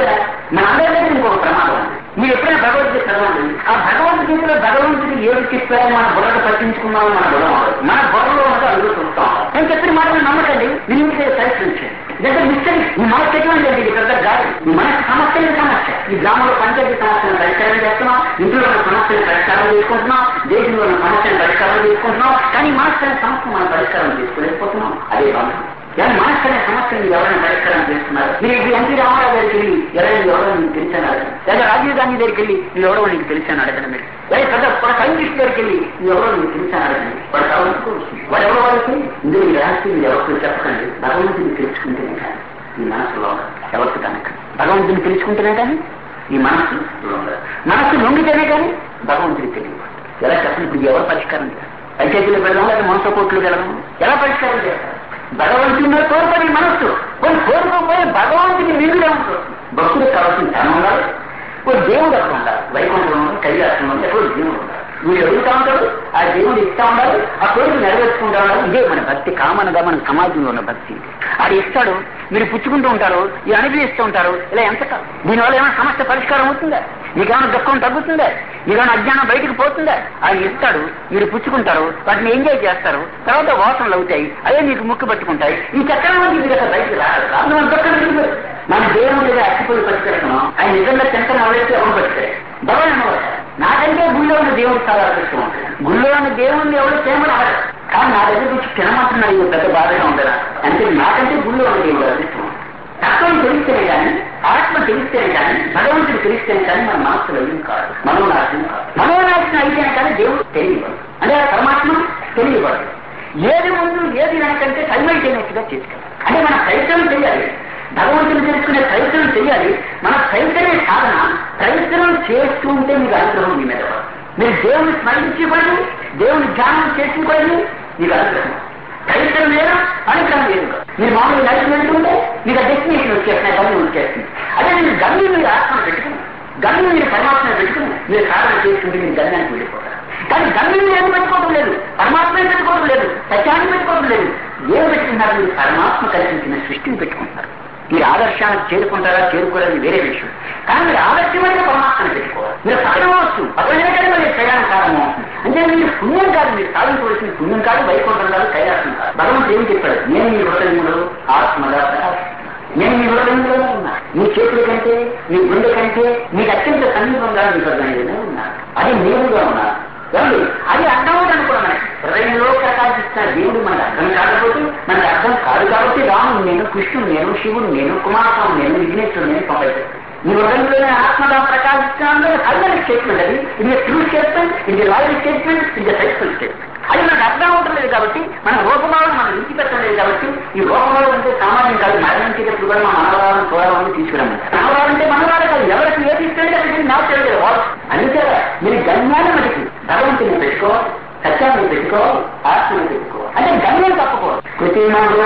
అందరి దగ్గర ఇంకొక ప్రమాదం ఉంది మీరు ఎప్పుడైనా భగవద్గీత చదవండి ఆ భగవద్గీతలో భగవంతుడు ఏది చెప్పారో మన బుర్రకు పట్టించుకున్నామో మన బుర్ర ఉండదు. మన బుర్రలో ఉన్నదో అందులో చూస్తాం నేను చెప్పిన మాటలు నమ్మకండి వినిమితే పరిశ్రమించండి ఇదంతా మిస్టరీ ఈ మనసు ఎటువంటి లేదు ఇది పెద్ద కాదు ఈ మనసు సమస్యల సమస్య ఈ గ్రామంలో పంచాయతీ సమస్యను పరిష్కారం చేస్తున్నాం ఇంట్లో ఉన్న సమస్యను పరిష్కారం చేసుకుంటున్నాం దేశంలో ఉన్న సమస్యను పరిష్కారం చేసుకుంటున్నాం కానీ ఈ మనసు అనే సమస్య మనం పరిష్కారం చేసుకోలేకపోతున్నాం అదే బంధం కానీ మనసు అనే సమస్యను ఎవరైనా పరిష్కారం చేస్తున్నారు మీరు ఇప్పుడు ఎన్టీ రామారావు గారికి వెళ్ళి ఎవరైనా ఎవరో నీకు తెలిసాను అడగండి లేదా రాజీవ్ గాంధీ దగ్గరికి వెళ్ళి నువ్వు ఎవరో నీకు తెలిసాను అడగండి మీరు లేదా పెద్ద ఒక సైంటిస్ట్ దగ్గరికి వెళ్ళి నువ్వు ఎవరో నీకు తెలిసాను అడగండి వాడు కావాలనుకోవచ్చు వాడు ఎవరో వాళ్ళకి ఇందులో ఈ రహస్యం ఎవరికి చెప్పకండి భగవంతుని తెలుసుకుంటేనే కానీ ఈ మనసులో ఉండదు. ఎవరికి కనుక భగవంతుని తెలుసుకుంటేనే కానీ ఈ మనసు ఉండదు. మనసు లొంగితేనే కానీ భగవంతుడికి తెలియదు ఎలా చెప్పండి ఇప్పుడు ఎవరు పరిష్కారం చేస్తారు పంచాయతీలో పెడదాం లేదా మనసు కోట్లు వెళ్ళడం ఎలా పరిష్కారం చేస్తారు భగవంతుని మీద కోరుకొని మనస్సు కొన్ని కోరుకోపోయి భగవంతుని మిగులే ఉంటుంది భక్తుడికి కావాల్సిన ధనం ఉండాలి కొన్ని దేవుడు అక్కడ ఉండాలి వైకుంఠం ఉండాలి కైలాసం ఉండాలి ఎప్పుడు దేవుడు ఉండాలి వీడు ఎదుగుతా ఉంటాడు ఆ దేవుడు ఇస్తా ఉండాలి ఆ కోరిక నెరవేర్చుకుంటా ఉండాలి ఇదే మన భక్తి కామనగా మన సమాజంలో ఉన్న భక్తి అది ఇస్తాడు మీరు పుచ్చుకుంటూ ఉంటారు ఇది అనుభవిస్తూ ఉంటారు ఇలా ఎంత కాలం దీనివల్ల ఏమైనా సమస్య పరిష్కారం అవుతుందా మీకేమైనా దుఃఖం తగ్గుతుందా మీకేమైనా అజ్ఞానం బయటకు పోతుందా ఆయన ఇస్తాడు మీరు పుచ్చుకుంటారు వాటిని ఎంజాయ్ చేస్తారు తర్వాత వాసనలు అవుతాయి అదే మీకు ముక్కు పట్టుకుంటాయి ఈ చక్రం నుంచి మీరు అసలు బయటకు రాదు రాదు మన దుఃఖం ఎందుకు? మన దేవుడు మీద అచ్చిపోయి పట్టుకెడుతున్నాం ఆయన నిజంగా తింటాం అవైతే ఎవరు పట్టుకారు భగవాన్ నాకంటే గుళ్ళో ఉన్న దేవుడు చాలా అదృష్టం ఉంటుంది గుళ్ళో ఉన్న దేవుడిని ఎవరు చేయమని అడగరు కానీ నా దగ్గర నుంచి తినమంటున్నాడు ఇది పెద్ద బాధగా ఉండదా అంటే నాకంటే గుళ్ళో ఉన్న దేవుడు అదృష్టం తత్వం తెలిస్తేనే కానీ ఆత్మ తెలిస్తేనే కానీ భగవంతుడు తెలిస్తేనే కానీ మన మనస్సులో ఏం కాదు మనోనాశనం కాదు మనోనాశనం అయితేనే కానీ దేవుడు తెలియదు అంటే ఆ పరమాత్మ తెలియబడదు ఏది ముందు ఏది వెనకంటే సైమల్టేనియస్గా చేసుకోవాలి అంటే మన ప్రయత్నం చేయాలి భగవంతుని తెలుసుకునే ప్రయత్నం చేయాలి మన ప్రయత్నమే సాధన ప్రయత్నం చేస్తూ ఉంటే మీకు అనుగ్రహం మీ మీద పడదు. మీరు దేవుని స్మరించకూడదు దేవుని ధ్యానం చేసుకోకూడదు మీకు అనుగ్రహం ప్రయత్నం లేదు అనుగ్రహం లేదు మీరు మామూలుగా నడిచి వెళ్తుంటే మీకు ఆ డెస్టినేషన్ వచ్చేస్తున్నాయి గమ్యం వచ్చేస్తుంది అదే మీరు గమ్యం మీరు ఆత్మను పెట్టుకుని గమ్యం మీరు పరమాత్మను పెట్టుకుని మీరు సాధన చేసుకుంటే మీరు గమ్యానికి వెళ్ళిపోతారు కానీ గమ్యం మీరు ఏమి పెట్టుకోవడం లేదు పరమాత్మే పెట్టుకోవడం లేదు సత్యాన్ని పెట్టుకోవడం లేదు ఏం పెట్టుకుంటారు మీరు పరమాత్మ కల్పించిన సృష్టిని పెట్టుకుంటారు మీరు ఆదర్శానికి చేరుకుంటారా చేరుకోరని వేరే విషయం కానీ మీరు ఆదర్శమైన పరమాత్మను పెట్టుకోవాలి మీరు సాధనవచ్చు అప్పుడైనా కానీ మరి ప్రయాణం కారణం అంటే మీరు పుణ్యం కాదు మీరు సాధించవలసిన పుణ్యం కాదు వైకుంఠం కాదు కైలాసం కాదు భగవంతుడు ఏం చెప్పాడు నేను మీ హృదయములు ఆత్మగా ప్రకాశిస్తున్నాను. నేను మీ హృదయంలోనే ఉన్నా మీ చేతుల కంటే మీ గుండె కంటే మీకు అత్యంత సమీపంగా మీ హృదయంలోనే ఉన్నా అది నేరుగా ఉన్నా ఏమండి అది అర్థం అనుకున్నాం మనకి హృదయంలో ప్రకాశిస్తున్న దేవుడు మనకు అర్థం కాకపోతే మనకు అర్థం కాదు కాబట్టి రాముడు నేను కృష్ణుడు నేను శివుడు నేను కుమారస్వామి నేను విఘ్నేశ్వరుడు నేను పంపలేదు ఈ హృదయంలోనే ఆత్మగా ప్రకాశిస్తున్నాను అది స్టేట్మెంట్ అది ఇది ట్రూ స్టేట్మెంట్ ఇది లాయల్ స్టేట్మెంట్ ఇది సైఫుల్ స్టేట్మెంట్ అది మనకు అర్థం అవట్లేదు కాబట్టి మన రూపభావం మనం విడిచిపెట్టలేదు కాబట్టి ఈ రూపభావం అంటే సామాన్యం కాదు మరణించేటప్పుడు కూడా మన మనవరాలను చూడాలని తీసుకురమ్మంటారు మనవరాలంటే మనవరాలు కాదు ఎవరికి ఏది ఇస్తుంది అది నాకు తెలియదు వాళ్ళు అందుకే మీరు గమ్యాన్ని మనకి భగవంతుని పెట్టుకో సత్యాన్ని పెట్టుకో ఆత్మని పెట్టుకో అంటే గమ్యం తప్పుకో కృతిమో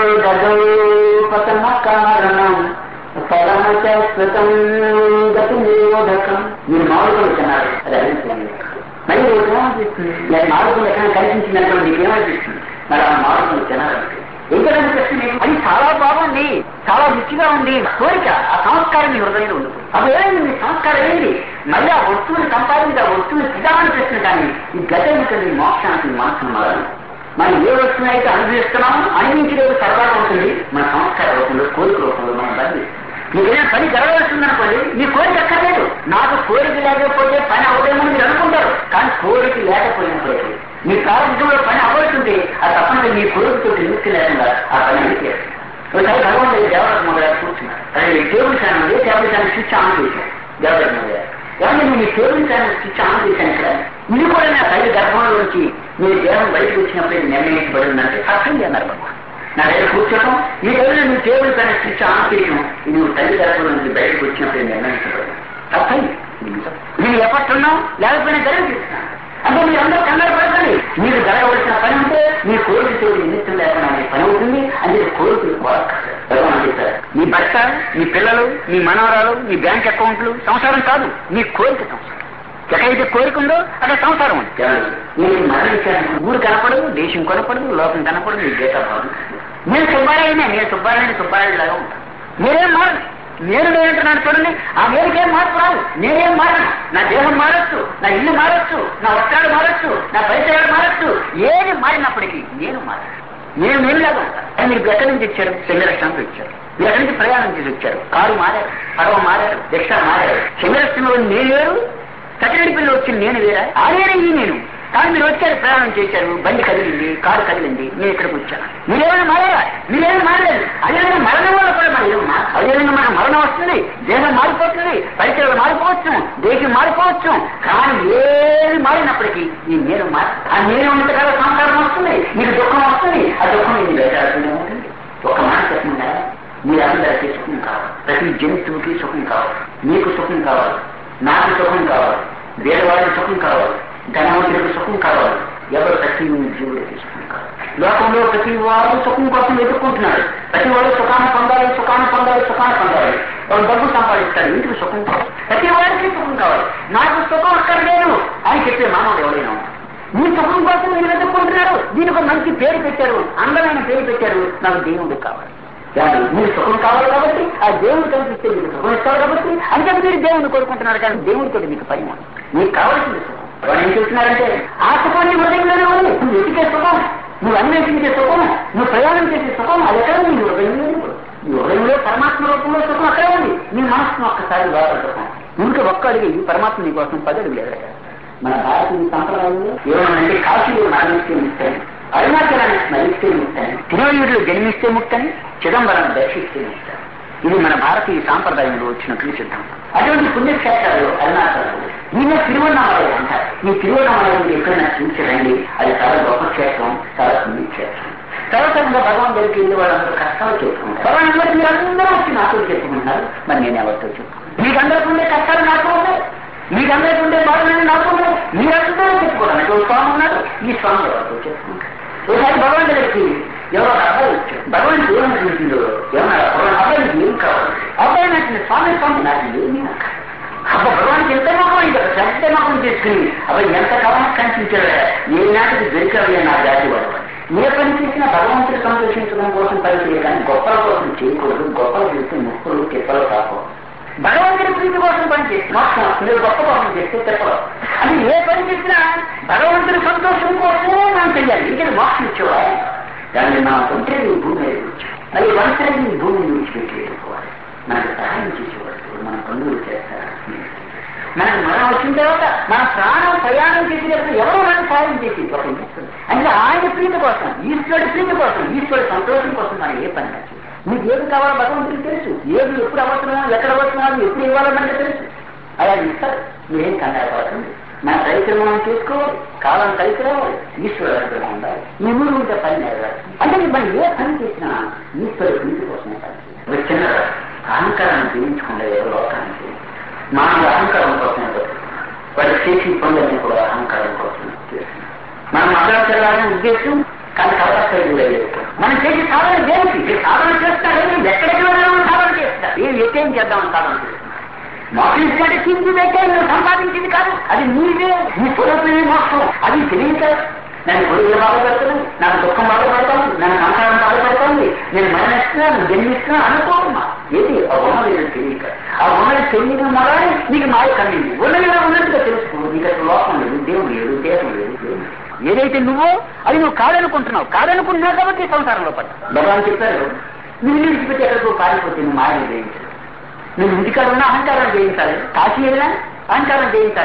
గజోపతమ కారణం పరమశాశ్వతం గతి నిరోధకం మీరు మామిడిపళ్ళు తిన్నారు అది అనిపిస్తుంది మరి రోజు ఏమనిపిస్తుంది నేను మామిడిపళ్ళు ఎక్కడ కనిపించిందనుకో మీకు ఏమనిపిస్తుంది మరి ఆ మామిడిపళ్ళు తినాలంటే ఎందుకంటే ప్రశ్న మీకు అది చాలా బాగుంది చాలా రుచిగా ఉంది కోరిక ఆ సంస్కారం మీ హృదయంలో ఉంది అప్పుడు ఏమైంది మీ సంస్కారం ఏంటి మళ్ళీ ఆ వస్తువుని సంపాదించి ఆ వస్తువుని తినాలని ప్రశ్న కానీ ఈ గతమికది మోక్షానికి మనసును మారాలి మనం ఏ వస్తువుని అయితే అనుభవిస్తున్నామో అనుభవించేది సరదాగా ఉంటుంది మన సంస్కార రూపంలో కోరిక రూపంలో మనం బంధిస్తాం మీకు ఏదైనా పని జరగవలసిందనుకోండి మీ కోరిక అక్కర్లేదు నాకు కోరిక లేకపోతే పని అవదేమని మీరు అనుకుంటారు కానీ కోరిక లేకపోయినప్పుడు నీ ప్రారంభంలో పని అవ్వడుతుంటే ఆ తప్పనిసరి నీ కోరికతో నివృత్తి లేకుండా ఆ పని అయితే ఒకసారి భగవంతుడు దేవరత్న గారు కూర్చున్నారు అదే టేబుల్ ఫ్యాన్ ఉంది టేబుల్ ఫ్యాన్ స్విచ్ ఆన్ చేశాను దేవరత్న గారు ఏమంటే నేను ఈ టేబుల్ ఫ్యాన్ స్విచ్ ఆన్ చేశాను ఇక్కడ ఇది కూడా నా తల్లి గర్భంలో నుంచి మీ దేహం బయటకు వచ్చినప్పుడు ఇది నిర్ణయించబడిందంటే సత్యం అన్నారు భగవాన్ నా దగ్గర కూర్చోవడం ఈ రోజు నువ్వు టేబుల్ పైన స్విచ్ ఆన్ చేయడం ఇది నువ్వు తల్లి గర్భం నుంచి బయటకు వచ్చినప్పుడు ఇది నిర్ణయించబడింది తప్పై నేను ఎప్పట్టున్నావు లేకపోయినా జరిగిస్తున్నాను అంటే మీరు అందరూ కంగారు పడకండి మీరు జరగవలసిన పని ఉంటే మీ కోరికతో నిమిత్తం లేకుండా మీ పని అవుతుంది అంటే కోరికలు భగవాన్ చెప్పారు మీ భర్త మీ పిల్లలు మీ మనవరాలు మీ బ్యాంక్ అకౌంట్లు సంసారం కాదు మీ కోరిక సంసారం ఎక్కడైతే కోరిక ఉందో అక్కడ సంసారం ఉంది నేను మరణించాను ఊరు కనపడదు దేశం కనపడదు లోకం కనపడదు మీ గీత భావం నేను సుబ్బారాయనే నేను సుబ్బారాయని సుబ్బారాయుడు లాగా ఉంటాను మీరేం మారదు నేను నేనంటున్నాను చూడండి ఆ నేరుకేం మార్పు రాదు నేనేం మారను నా దేహం మారచ్చు నా ఇల్లు మారచ్చు నా వస్త్రాలు మారచ్చు నా పరిచయాలు మారచ్చు ఏది మారినప్పటికీ నేను మారను నేను నేను లాగా ఉంటాను కానీ మీరు ఎక్కడి నుంచి ఇచ్చారు సెమిరక్షణకు ఇచ్చారు మీరు ఎక్కడి నుంచి ప్రయాణం చేసి వచ్చారు కారు మారారు పడవ మారారు రిక్ష మారారు సెమిరక్షణలో నేను వేరు కటిరెడ్డి పిల్లలు వచ్చింది నేను వేరా ఆరేరే ఈ నేను కానీ మీరు వచ్చారు ప్రయాణం చేశారు బండి కదిలింది కారు కదిలింది నేను ఇక్కడికి వచ్చాను మీరేమైనా మారారా మీరేమైనా మారలేదు అదేవిధంగా మరణం వల్ల కూడా మనం ఏమన్నా అదేవిధంగా మన మరణం వస్తుంది దేహం మారిపోతుంది పరిచయాలు మారిపోవచ్చు దేశం మారిపోవచ్చు కానీ ఏది మారినప్పటికీ ఈ నేను మారి ఆ నేను ఉన్నంతకాల సంసారం వస్తుంది మీకు దుఃఖం వస్తుంది ఆ దుఃఖం ఇది వేటాడుతూనే ఉంటుంది ఒక మాట చెప్పకుండా మీరందరికీ సుఖం కావాలి ప్రతి జంతువుకి సుఖం కావాలి మీకు సుఖం కావాలి నాకు సుఖం కావాలి వేరేవాడికి సుఖం కావాలి ధనవంతుడికి సుఖం కావాలి ఎవరు ప్రతి జీవుడికి సుఖం కావాలి లోకంలో ప్రతి వాడు సుఖం కోసం ఎదుర్కొంటున్నాడు ప్రతి వాడు సుఖాన్ని పొందాలి సుఖాన్ని పొందాలి సుఖాన్ని పొందాలి వాళ్ళు డబ్బు సంపాదిస్తాడు ఇంటికి సుఖం కావాలి ప్రతి వాడికి సుఖం కావాలి నాకు సుఖం అక్కడ లేదు అని చెప్పే మానవుడు ఎవరైనా ఉన్నాడు. మీ సుఖం కోసం మీరు ఎదుర్కొంటున్నారు దీనికి ఒక మంచి పేరు పెట్టారు అందమైన పేరు పెట్టారు నాకు దేవుడు కావాలి కానీ మీరు సుఖం కావాలి కాబట్టి ఆ దేవుడు కనిపిస్తే మీకు సుఖం ఇస్తారు కాబట్టి అంటే మీరు దేవుడిని కోరుకుంటున్నారు కానీ దేవుడితో మీకు పని ఉంది. మీకు కావాల్సింది సుఖం వాళ్ళు ఏం చెప్తున్నారంటే ఆ సుఖాన్ని హృదయంలోనే ఉంది నువ్వు వెతికే సుఖం నువ్వు అన్వేషించే సుఖం నువ్వు ప్రయాణం చేసే సుఖం అది ఎక్కడ ఉంది నీ హృదయంలో ఉంది. నీ హృదయంలో పరమాత్మ రూపంలో సుఖం అక్కడే ఉంది నీ మనసును ఒక్కసారి బాగా సుఖం ఇంకా ఒక్క అడిగి ఈ పరమాత్మ నీ కోసం పది అడుగులు ఎదురగా మన భారతీయ సంప్రదాయంలో ఏమనంటే కాశీలో మరణిస్తే ముక్తని అరుణాచలాన్ని స్మరిస్తే ముక్తని తిరువయూరులో జన్మిస్తే ముక్తని చిదంబరం దర్శిస్తే ముక్తని ఇది మన భారతీయ సాంప్రదాయంలో వచ్చినట్లు సిద్ధాంతం అటువంటి పుణ్యక్షేత్రాలు అరుణాచలం ఈయన తిరువన్నామలై అంటారు ఈ తిరువన్నామలై ఎక్కడైనా చూసిరండి అది చాలా గొప్ప క్షేత్రం చాలా పుణ్యక్షేత్రం సర్వసంగా భగవాన్ దగ్గరికి వెళ్ళి వాళ్ళందరూ కష్టాలు చెప్పుకుంటారు భగవాన్ అందరూ మీరు అందరూ వచ్చి నాతో చెప్పుకుంటున్నారు మరి నేను ఎవరితో చెప్పుకుంటాను మీకందరికీ ఉండే కష్టాలు నాకు ఉన్నాయి మీకందరికీ ఉండే బాధలన్నీ నాకు ఉన్నాయి మీరందరూ చెప్పుకోవడం ఒక స్వామి ఉన్నారు ఈ స్వామి ఎవరితో చెప్పుకుంటారు ఒకసారి భగవాన్ దగ్గరికి ఎవరో ఒక అబ్బాయి వచ్చాడు భగవాన్ ఏమని చూసిందో ఏమన్నా అబ్బాయికి ఏం కావాలి అబ్బాయి నాకు స్వామి స్వామి నాకు ఏమీ నాకు అబ్బా భగవానికి ఎంత నమ్మకం ఇది పెద్ద నమ్మకం చేసుకుని అబ్బాయి ఎంత కాలం కనిపించాడు ఏ నాటికి దొరికాడు నా జాతి వాడు ఏ పని చేసినా భగవంతుడు సంతోషించడం కోసం పని చేయాలని గొప్పల కోసం చేయకూడదు గొప్పలు చేస్తే ముక్కులు తిప్పలు కాకూడదు భగవంతుడి ప్రీతి కోసం పని చేసి మోక్షం మీరు గొప్ప కోసం చేస్తే తిప్పలు అది ఏ పని చేసినా భగవంతుడి సంతోషం కోసమే మనం చెయ్యాలి ఇంకా మోక్షం ఇచ్చేవా దాన్ని నా ఉంటే నీ భూమి మీద కూర్చో అది వరుసగా నీ భూమిని విడిచిపెట్టి వెళ్ళిపోవాలి మనకు సహాయం చేసేవాడు మన పనులు చేస్తారు మనకు మరణం వచ్చిన తర్వాత మన ప్రాణం ప్రయాణం చేసేటప్పుడు ఎవరో మనకు సహాయం చేసి ఒక ఈశ్వరుడు. అంటే ఆయన ప్రీతి కోసం ఈశ్వరుడి ప్రీతి కోసం ఈశ్వరుడి సంతోషం కోసం మనం ఏ పని చేయాలి మీకు ఏది కావాలో భగవంతుడికి తెలుసు ఏది ఎప్పుడు అవసరమో ఎక్కడ అవసరమో ఎప్పుడు ఇవ్వాలో మనకి తెలుసు అలా ఇస్తారు మీరేం కంగారు పడకండి మన రైతులు మనం చేసుకోవాలి కాలం కలిసి రావాలి ఈశ్వరుడు అనుగ్రహం ఉండాలి మీ ఊరు ఉంటే పని నెరవేరాలి అంటే మనం ఏ పని చేసినా ఈశ్వరుడు ప్రీతి కోసమే పని చేయాలి ఒక చిన్న అహంకారాన్ని జీవించకుండా ఎవరు లోకానికి మానవ అహంకారం కోసమే బతుకుతున్నాం వాడు చేసి పనులన్నీ కూడా అహంకారం కోసం చేస్తున్నాం మనం అగ్రచరాలని ఉద్దేశం కానీ కవరక్కడికి లేదు మనం చేసి సాధన దేనికి మీరు సాధన చేస్తారని ఎక్కడికి వెళ్ళాలని సాధన చేస్తారు ఏ ఎట్టేం చేద్దామని సాధన చేస్తున్నారు మోక్షం కంటే కింది పెట్టే నువ్వు సంపాదించింది కాదు అది నీదే నీ స్వరూపమే మోక్షం అది తెలియక నన్ను గొడుగులు బాధపడుతుంది నాకు దుఃఖం బాధపడుతుంది నన్ను సంసారం బాధపడుతుంది నేను మరణిస్తున్నాను జన్మిస్తున్నాను అనుకోమా ఏది ఆ ఉన్నది నేను తెలియక ఆ ఉన్నది తెలియని మొదలై నీకు మాయ కలిగింది ఉన్నది ఇలా ఉన్నట్టుగా తెలుసుకో నీకు అసలు లోకం లేదు దేవుడు లేదు దేశం లేదు ఏమీ లేదు. ఏదైతే నువ్వో అది నువ్వు కాదనుకుంటున్నావు కాదనుకుంటున్నావు కాబట్టి సంసారంలో పడ్డా భగవాన్ చెప్పారు నువ్వు విడిచిపెట్టి ఎక్కడికో పారిపోతే నువ్వు మాయను జయించదు నువ్వు ఇంటికాడ ఉన్న అహంకారం జయించాలి కాశీ వెళ్ళినా అహంకారం జయించాలి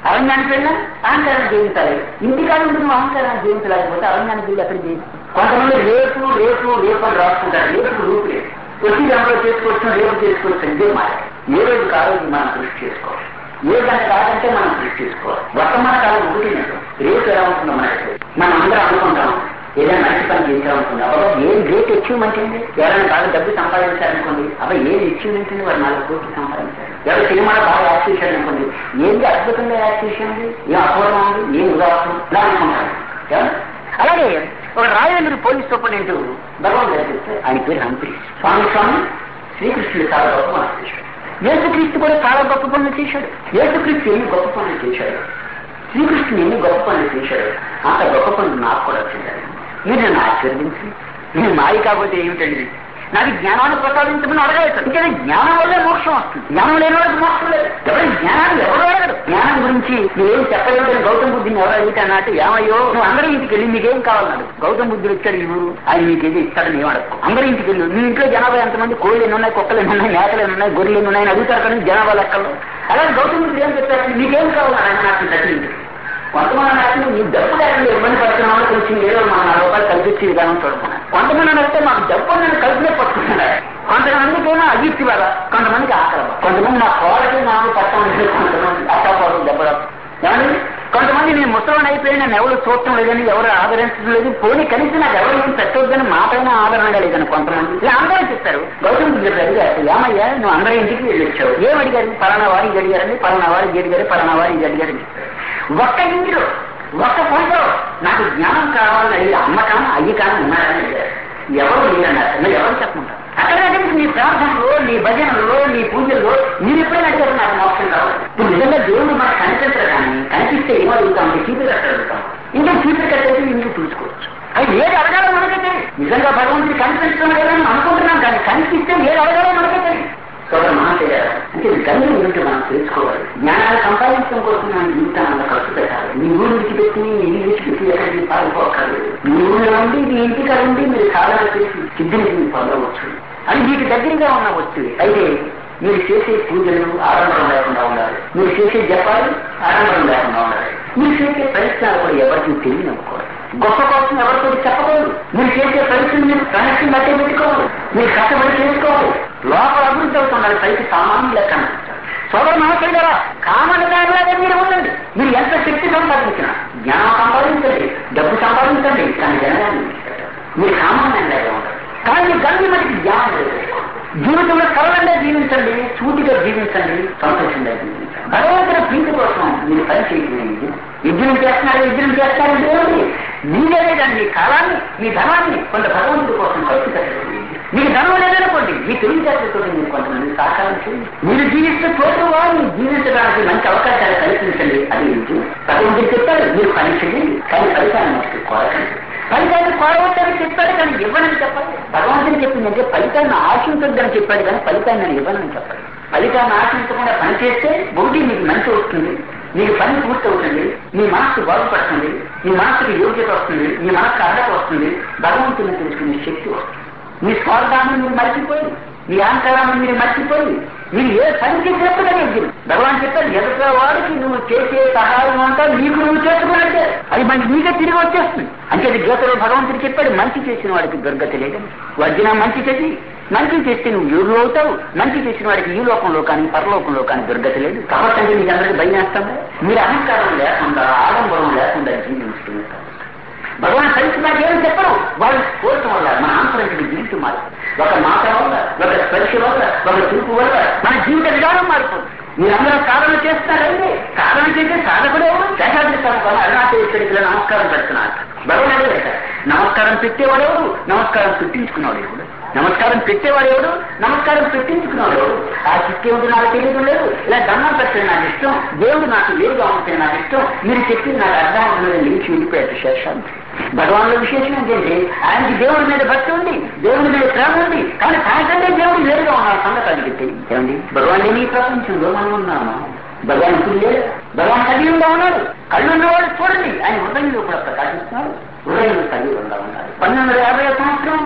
అరణ్యానికి వెళ్ళినా అహంకారాన్ని జీవించాలి ఇంటికాడ ఉండి నువ్వు అహంకారాన్ని జీవించలేకపోతే అరణ్యానికి వెళ్ళి ఎక్కడ జీవించాలి కొంతమంది రేపు రేపు రేపు అని రాసుకుంటారు రేపు రూపు లేదు వచ్చి దాంట్లో చేసుకోవచ్చు రేపు చేసుకోవచ్చు ఇదే మాట ఏ రోజు కాలేదు మనం కృషి చేసుకోవాలి ఏ గంట కాదంటే మనం కృషి చేసుకోవాలి వర్తమాన కాలం ఒకటి రేపు ఎలా ఉంటుందో మనకి మనం అందరం అనుకుంటాం ఏదైనా మంచి పని చేసామనుకోండి అబ్బా ఏం గ్రేట్ అచీవ్మెంట్ అండి ఎవరైనా బాగా డబ్బు సంపాదించారనుకోండి అబ్బా ఏం అచీవ్మెంట్ అండి వారు నాలుగు కోట్లు సంపాదించారు ఎవరు సినిమాలో బాగా యాక్ట్ చేశారనుకోండి ఏంటి అద్భుతంగా యాక్ట్ చేసింది ఏం అపూర్వం ఉంది ఏం ఉదాహరణ ఇలా అనుకుంటారు ఏమండి? అలాగే ఒక రాయవెల్లూరు పోలీస్ సూపరింటెండెంట్ భగవాన్ గారు చెప్తే ఆయన పేరు హంపి స్వామి స్వామి శ్రీకృష్ణుడు చాలా గొప్ప పనులు చేశాడు యేసుక్రీస్తు కూడా చాలా గొప్ప పనులు చేశాడు యేసుక్రీస్తు ఎన్ని గొప్ప పనులు చేశాడు శ్రీకృష్ణుడు ఎన్ని గొప్ప పనులు చేశాడు అంత గొప్ప పనులు నాకు కూడా చేశాడు మీరు నన్ను ఆశీర్వదించి నేను మాయ కాకపోతే ఏమిటండి నాకు జ్ఞానాన్ని ప్రసాదించమని అడగలేదు ఇంకా జ్ఞానం వల్లే మోక్షం వస్తుంది జ్ఞానం లేని వాళ్ళకి మోక్షం లేదు ఎవరి జ్ఞానాన్ని ఎవరు అడగడు జ్ఞానం గురించి నువ్వేం చెప్పలేదని గౌతమ బుద్ధిని ఎవరు అడిగితే అన్నట్టు ఏమయ్యో నువ్వు అందరి ఇంటికి వెళ్ళి నీకేం కావాలన్నాడు గౌతమ బుద్ధుడు ఇచ్చాడు ఈ ఊరు ఆయన మీకు ఏది ఇస్తాడని ఏమడకు అందరి ఇంటికి వెళ్ళి మీ ఇంట్లో జనాభా ఎంతమంది కోళ్ళు ఎన్ని ఉన్నాయి కుక్కలు ఎన్ని ఉన్నాయి మేకలు ఎన్ని ఉన్నాయి గొర్రెలు ఎన్ని ఉన్నాయని అడుగుతారు కానీ జనాభా లెక్కల్లో అలాగే గౌతమ బుద్ధుడు ఏం చెప్తారంటే నీకేం కావాలి ఆయన నాకు తల్లి ఇంటికి కొంతమంది అన్నట్టు నీ డబ్బు లేకుండా ఇబ్బంది పడుతున్నామో కొంచెం ఏదో మన నాలుగు రూపాయలు కల్పించే విధానం చూడుకున్నాను కొంతమంది అంటే మాకు డబ్బు నేను కలిపినే పట్టుకున్నాడు కొంతమందికి ఏమో అజిత్తి వల్ల కొంతమందికి ఆకలి కొంతమంది నా కోడకి నాకు పట్టడం లేదు కొంతమంది అట్టపోవడం దెబ్బ ఏమండి కొంతమంది నేను ముసలం అయిపోయి నన్ను ఎవరు చూడటం లేదని ఎవరు ఆదరించడం లేదు పోనీ కలిసి నాకు ఎవరు ఏం పెట్టొద్దని మాటైనా ఆదరణ లేదని కొంతమంది ఇలా అందరూ చెప్తారు గౌతమ్ బుద్ధుడు అడిగారు ఏమయ్యా నువ్వు అందరి ఇంటికి వెళ్ళి వచ్చావు ఏం అడిగారు పలానా వారి ఇది అడిగారండి పలానా వారి ఇది అడిగారు పలానా వారి ఇది అడిగారని చెప్పారు ఒక్క ఇంటిలో ఒక్క కొంటలో నాకు జ్ఞానం కావాలని అడిగి అమ్మ కాను అయ్యి కాను ఉన్నారని అడిగారు ఎవరు లేదన్నారు మీరు ఎవరు చెప్పమంటారు అక్కడ నీ ప్రార్థనలో నీ భజనలో నీ పూజల్లో మీరు ఎప్పుడైనా అడిగారు నాకు మోక్షం కావాలి ఇప్పుడు నిజంగా దేవుడు మనకు కనిపించరు కానీ కనిపిస్తే ఏమో అడుగుతాం చీపురు కట్ట అడుగుతాం ఇంకా చీపురు కట్టేసి ఇంటికి పిలుచుకోవచ్చు అది ఏది అడగాలో మనకైతే నిజంగా భగవంతుడు కనిపించడం లేదని అనుకుంటున్నాం కానీ కనిపిస్తే ఏది అడగాలో మనకైతే సోదర మహాశయ అంటే గంగ గురించి మనం తెలుసుకోవాలి జ్ఞానాలు సంపాదించడం కోసం మన జీవితాన్ని అంత ఖర్చు పెట్టాలి మీ ఊరు విడిచిపెట్టి మీ ఇల్లు విడిచిపెట్టి ఎక్కడికి పాల్పోకర్లేదు మీ ఊళ్ళో ఉండి మీ ఇంటికి ఉండి మీరు సాధన చేసి సిద్ధిని మీరు పొందవచ్చు అది మీకు దగ్గరగా ఉన్న వస్తువు అయితే మీరు చేసే పూజలు ఆడంబరం లేకుండా ఉండాలి మీరు చేసే జపాలు ఆడంబరం లేకుండా ఉండాలి మీరు చేసే ప్రయత్నాలు కూడా ఎవరికి తెలియనివ్వకూడదు గొప్ప కోసం ఎవరితో చెప్పకూడదు మీరు చేసే పరిస్థితి మీరు రహస్యం బట్టే పెట్టుకోవాలి మీరు కష్టపడి చేసుకోవాలి లోపల అభివృద్ధి అవుతున్నారు పైకి సామాన్యులు లెక్క సోదరు నమస్తే గారా కామన్ దానిలాగా మీరు ఉండండి మీరు ఎంత శక్తి సంపాదించినా జ్ఞానం సంపాదించండి డబ్బు సంపాదించండి కానీ జనాన్ని విడిచిపెట్టండి. మీరు సామాన్యంగా ఉండండి కానీ మీ గంగి మనకి జ్ఞానం లేదు జీవితంలో సరళంగా జీవించండి సూటిగా జీవించండి సంతోషంగా జీవించండి భగవంతుని ప్రీతి కోసం మీరు పని చేయండి యజ్ఞం చేస్తున్నారు యజ్ఞం చేస్తున్నారు దేవుడి మీరేనే కానీ మీ కాలాన్ని మీ ధనాన్ని కొంత భగవంతుడి కోసం ఖర్చు పెట్టండి మీకు ధనం లేదనుకోండి మీ తెలివితేటలతో మీరు కొంతమంది సహకారం చేయండి మీరు జీవిస్తే చోటు వారిని జీవించడానికి మంచి అవకాశాలు కల్పించండి అది ఏంటి భగవంతుడు చెప్పారు మీరు పని చేయండి కానీ ఫలితాన్ని మనకి కోరకండి ఫలితాన్ని కోరవచ్చని చెప్పాడు కానీ ఇవ్వనని చెప్పాలి భగవంతుని చెప్పిందంటే ఫలితాన్ని ఆశించొద్దని చెప్పాడు కానీ ఫలితాన్ని నేను ఇవ్వనని చెప్పాలి ఫలితాన్ని ఆశించకుండా పని చేస్తే ఒకటి మీకు మంచి వస్తుంది మీకు పని పూర్తి అవుతుంది మీ మనస్సు బాగుపడుతుంది మీ మనస్సుకి యోగ్యత వస్తుంది మీ మనస్సు అర్హత వస్తుంది భగవంతుని తెలుసుకునే శక్తి వస్తుంది మీ స్వార్థాన్ని మీరు మర్చిపోయి మీ అహంకారాన్ని మీరు మర్చిపోయి మీరు ఏ పని చేసినప్పుడు యజ్ఞం భగవాన్ చెప్పారు ఎదుట వాడికి నువ్వు చేసే సహాయం అంతా నీకు నువ్వు చేసుకున్నట్టే అది మనకి నీకే తిరిగి వచ్చేస్తుంది అంటే అది గీతలో భగవంతుడు చెప్పాడు మంచి చేసిన వాడికి దుర్గతి లేదని వర్జన మంచి చేసి మంచి చేస్తే నువ్వు యూరు అవుతావు మంచి చేసిన వాడికి ఈ లోకంలో కానీ పరలోకంలో కానీ దుర్గతి లేదు కాబట్టి అంటే మీకు అందరికీ భయం వేస్తాం మీరు అహంకారం లేకుండా ఆడంబరం లేకుండా జీవిస్తున్నారు భగవాన్ కలిసి నాకు ఏం చెప్పరు వాళ్ళు కోరటం వల్ల మన ఆంతరంగిక జీవితం మారుతుంది ఒక మాట వల్ల ఒక స్పర్శ వల్ల ఒక చూపు వల్ల మన జీవిత విధానం మారిపోతుంది మీరందరూ సాధన చేస్తారండి సాధన చేసే సాధకుడు ఎవరు శేషాద్రిస్తాను వల్ల అరుణాచలేశ్వరికి నమస్కారం పెడుతున్నారు భగవాన్ అదే పెట్టారు నమస్కారం పెట్టేవాడు ఎవడు నమస్కారం పెట్టించుకున్నాడు ఎవడు నమస్కారం పెట్టేవాడు ఎవడు నమస్కారం పెట్టించుకున్నాడు ఎవడు ఆ చిత్తి ఏమిటి నాకు తెలియదు లేదు ఇలా దండం పెట్టడం నాకు ఇష్టం దేవుడు నాకు వేరుగా ఉంటే నాకు ఇష్టం మీరు చెప్పింది నాకు అర్థం అవుతుంది నిలిచి వెళ్ళిపోయాడు శేషాంతి భగవాన్లో విశేషం ఏంటంటే ఆయనకి దేవుడి మీద భక్తి ఉంది దేవుడి మీద ప్రేమ ఉంది కానీ తనకంటే దేవుడు వేరుగా ఉన్నాడు సంగతి ఆయనకి తెలియదు ఏమండి భగవాన్ లేని ఈ ప్రపంచంలో మనం ఉన్నాము భగవాన్ ఇప్పుడు లేదు భగవాన్ సజీవంగా ఉన్నాడు కళ్ళు ఉన్నవాడు చూడండి ఆయన హృదయంలో కూడా ప్రకాశిస్తున్నాడు హృదయంలో సజీవంగా ఉన్నాడు పన్నెండు వందల యాభై సంవత్సరం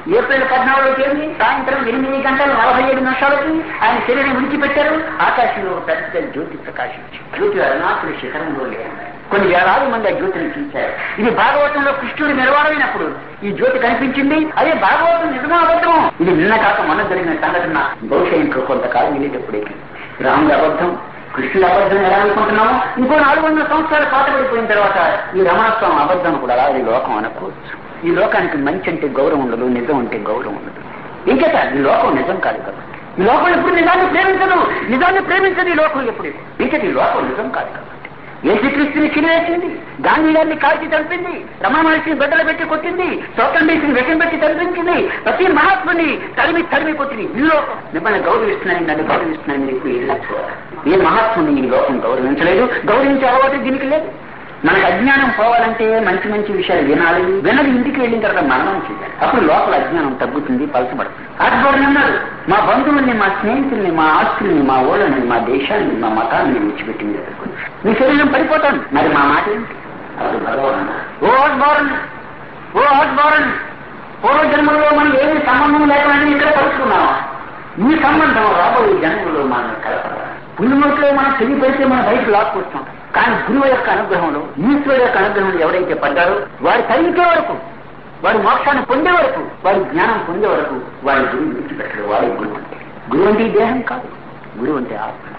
ఏప్రిల్ పద్నాలుగో తేదీ సాయంత్రం ఎనిమిది గంటల నలభై ఏడు నిమిషాలకి ఆయన శరీరం విడిచిపెట్టారు ఆకాశంలో పెద్ద జ్యోతి ప్రకాశించి జ్యోతి అరుణాచల శిఖరంలో లేదు కొన్ని వేలాది మంది ఆ జ్యోతిని చూశారు ఇది భాగవతంలో కృష్ణుడు నిర్వాణమైనప్పుడు ఈ జ్యోతి కనిపించింది అదే భాగవతం నిజమా అబద్ధం ఇది నిన్న కాక మొన్న జరిగిన సంఘటన బహుశా ఇంకో కొంతకాలం వెళ్ళేటప్పుడేకి రాముడు అబద్ధం కృష్ణుడు అబద్ధం ఎలా అనుకుంటున్నాము ఇంకో నాలుగు వందల సంవత్సరాలు పాతబడిపోయిన తర్వాత ఈ రమణత్వం అబద్ధం కూడా అలాగే లోకం అనుకోవచ్చు ఈ లోకానికి మంచి అంటే గౌరవం ఉండదు నిజం అంటే గౌరవం ఉండదు ఇంకేత ఈ లోకం నిజం కాదు కదా ఈ లోకం ఎప్పుడు నిజాన్ని ప్రేమించదు నిజాన్ని ప్రేమించదు ఈ లోకం ఎప్పుడు ఇంకేత ఈ లోకం నిజం కాదు కాబట్టి యేసుక్రీస్తుని చిరివేసింది గాంధీ గారిని కాల్చి చంపింది రమణ మహర్షిని బిడ్డలు పెట్టి కొట్టింది సోకండీసిని విషం పెట్టి చంపించింది ప్రతి మహాత్ముని తరిమి తరిమి కొట్టింది ఈ లోకం మిమ్మల్ని గౌరవిస్తున్నాయి నన్ను గౌరవిస్తున్నాయి మీరు ఇప్పుడు వెళ్ళొచ్చుకోవాలి ఏ మహాత్ముని ఈ లోకం గౌరవించలేదు గౌరవించే అలవాటు దీనికి లేదు మనకు అజ్ఞానం పోవాలంటే మంచి మంచి విషయాలు వినాలి వినది ఇంటికి వెళ్ళిన తర్వాత మననం చేయాలి అప్పుడు లోపల అజ్ఞానం తగ్గుతుంది పలసపడుతుంది అక్బర్ అన్నారు మా బంధువుల్ని మా స్నేహితుల్ని మా ఆస్తుల్ని మా ఊళ్ళని మా దేశాన్ని మా మతాన్ని విడిచిపెట్టింది మీ శరీరం పడిపోతాను మరి మా మాట ఏంటి అప్పుడు భగవాన్ అన్నారు, ఓ అక్బోరన్ ఓ అక్బోరన్ పూర్వ జన్మలో మనం ఏమి సంబంధం లేకుండా ఇక్కడ కలుసుకున్నావా ఈ సంబంధం రాబోయే జన్మలో మనం కలపరా పుణ్యమూర్తిలో మనం తెలివి పెడితే మనం బయటకు లాక్కొస్తాం కానీ గురువు యొక్క అనుగ్రహంలో ఈశ్వరుడు యొక్క అనుగ్రహంలో ఎవరైతే పడ్డారో వాడు తరిగితే వరకు వాడు మోక్షాన్ని పొందే వరకు వాడు జ్ఞానం పొందే వరకు వాడి గురువు విడిచిపెట్టడు వాడే గురువు అంటే గురువు అంటే ఈ దేహం కాదు గురువు అంటే ఆత్మ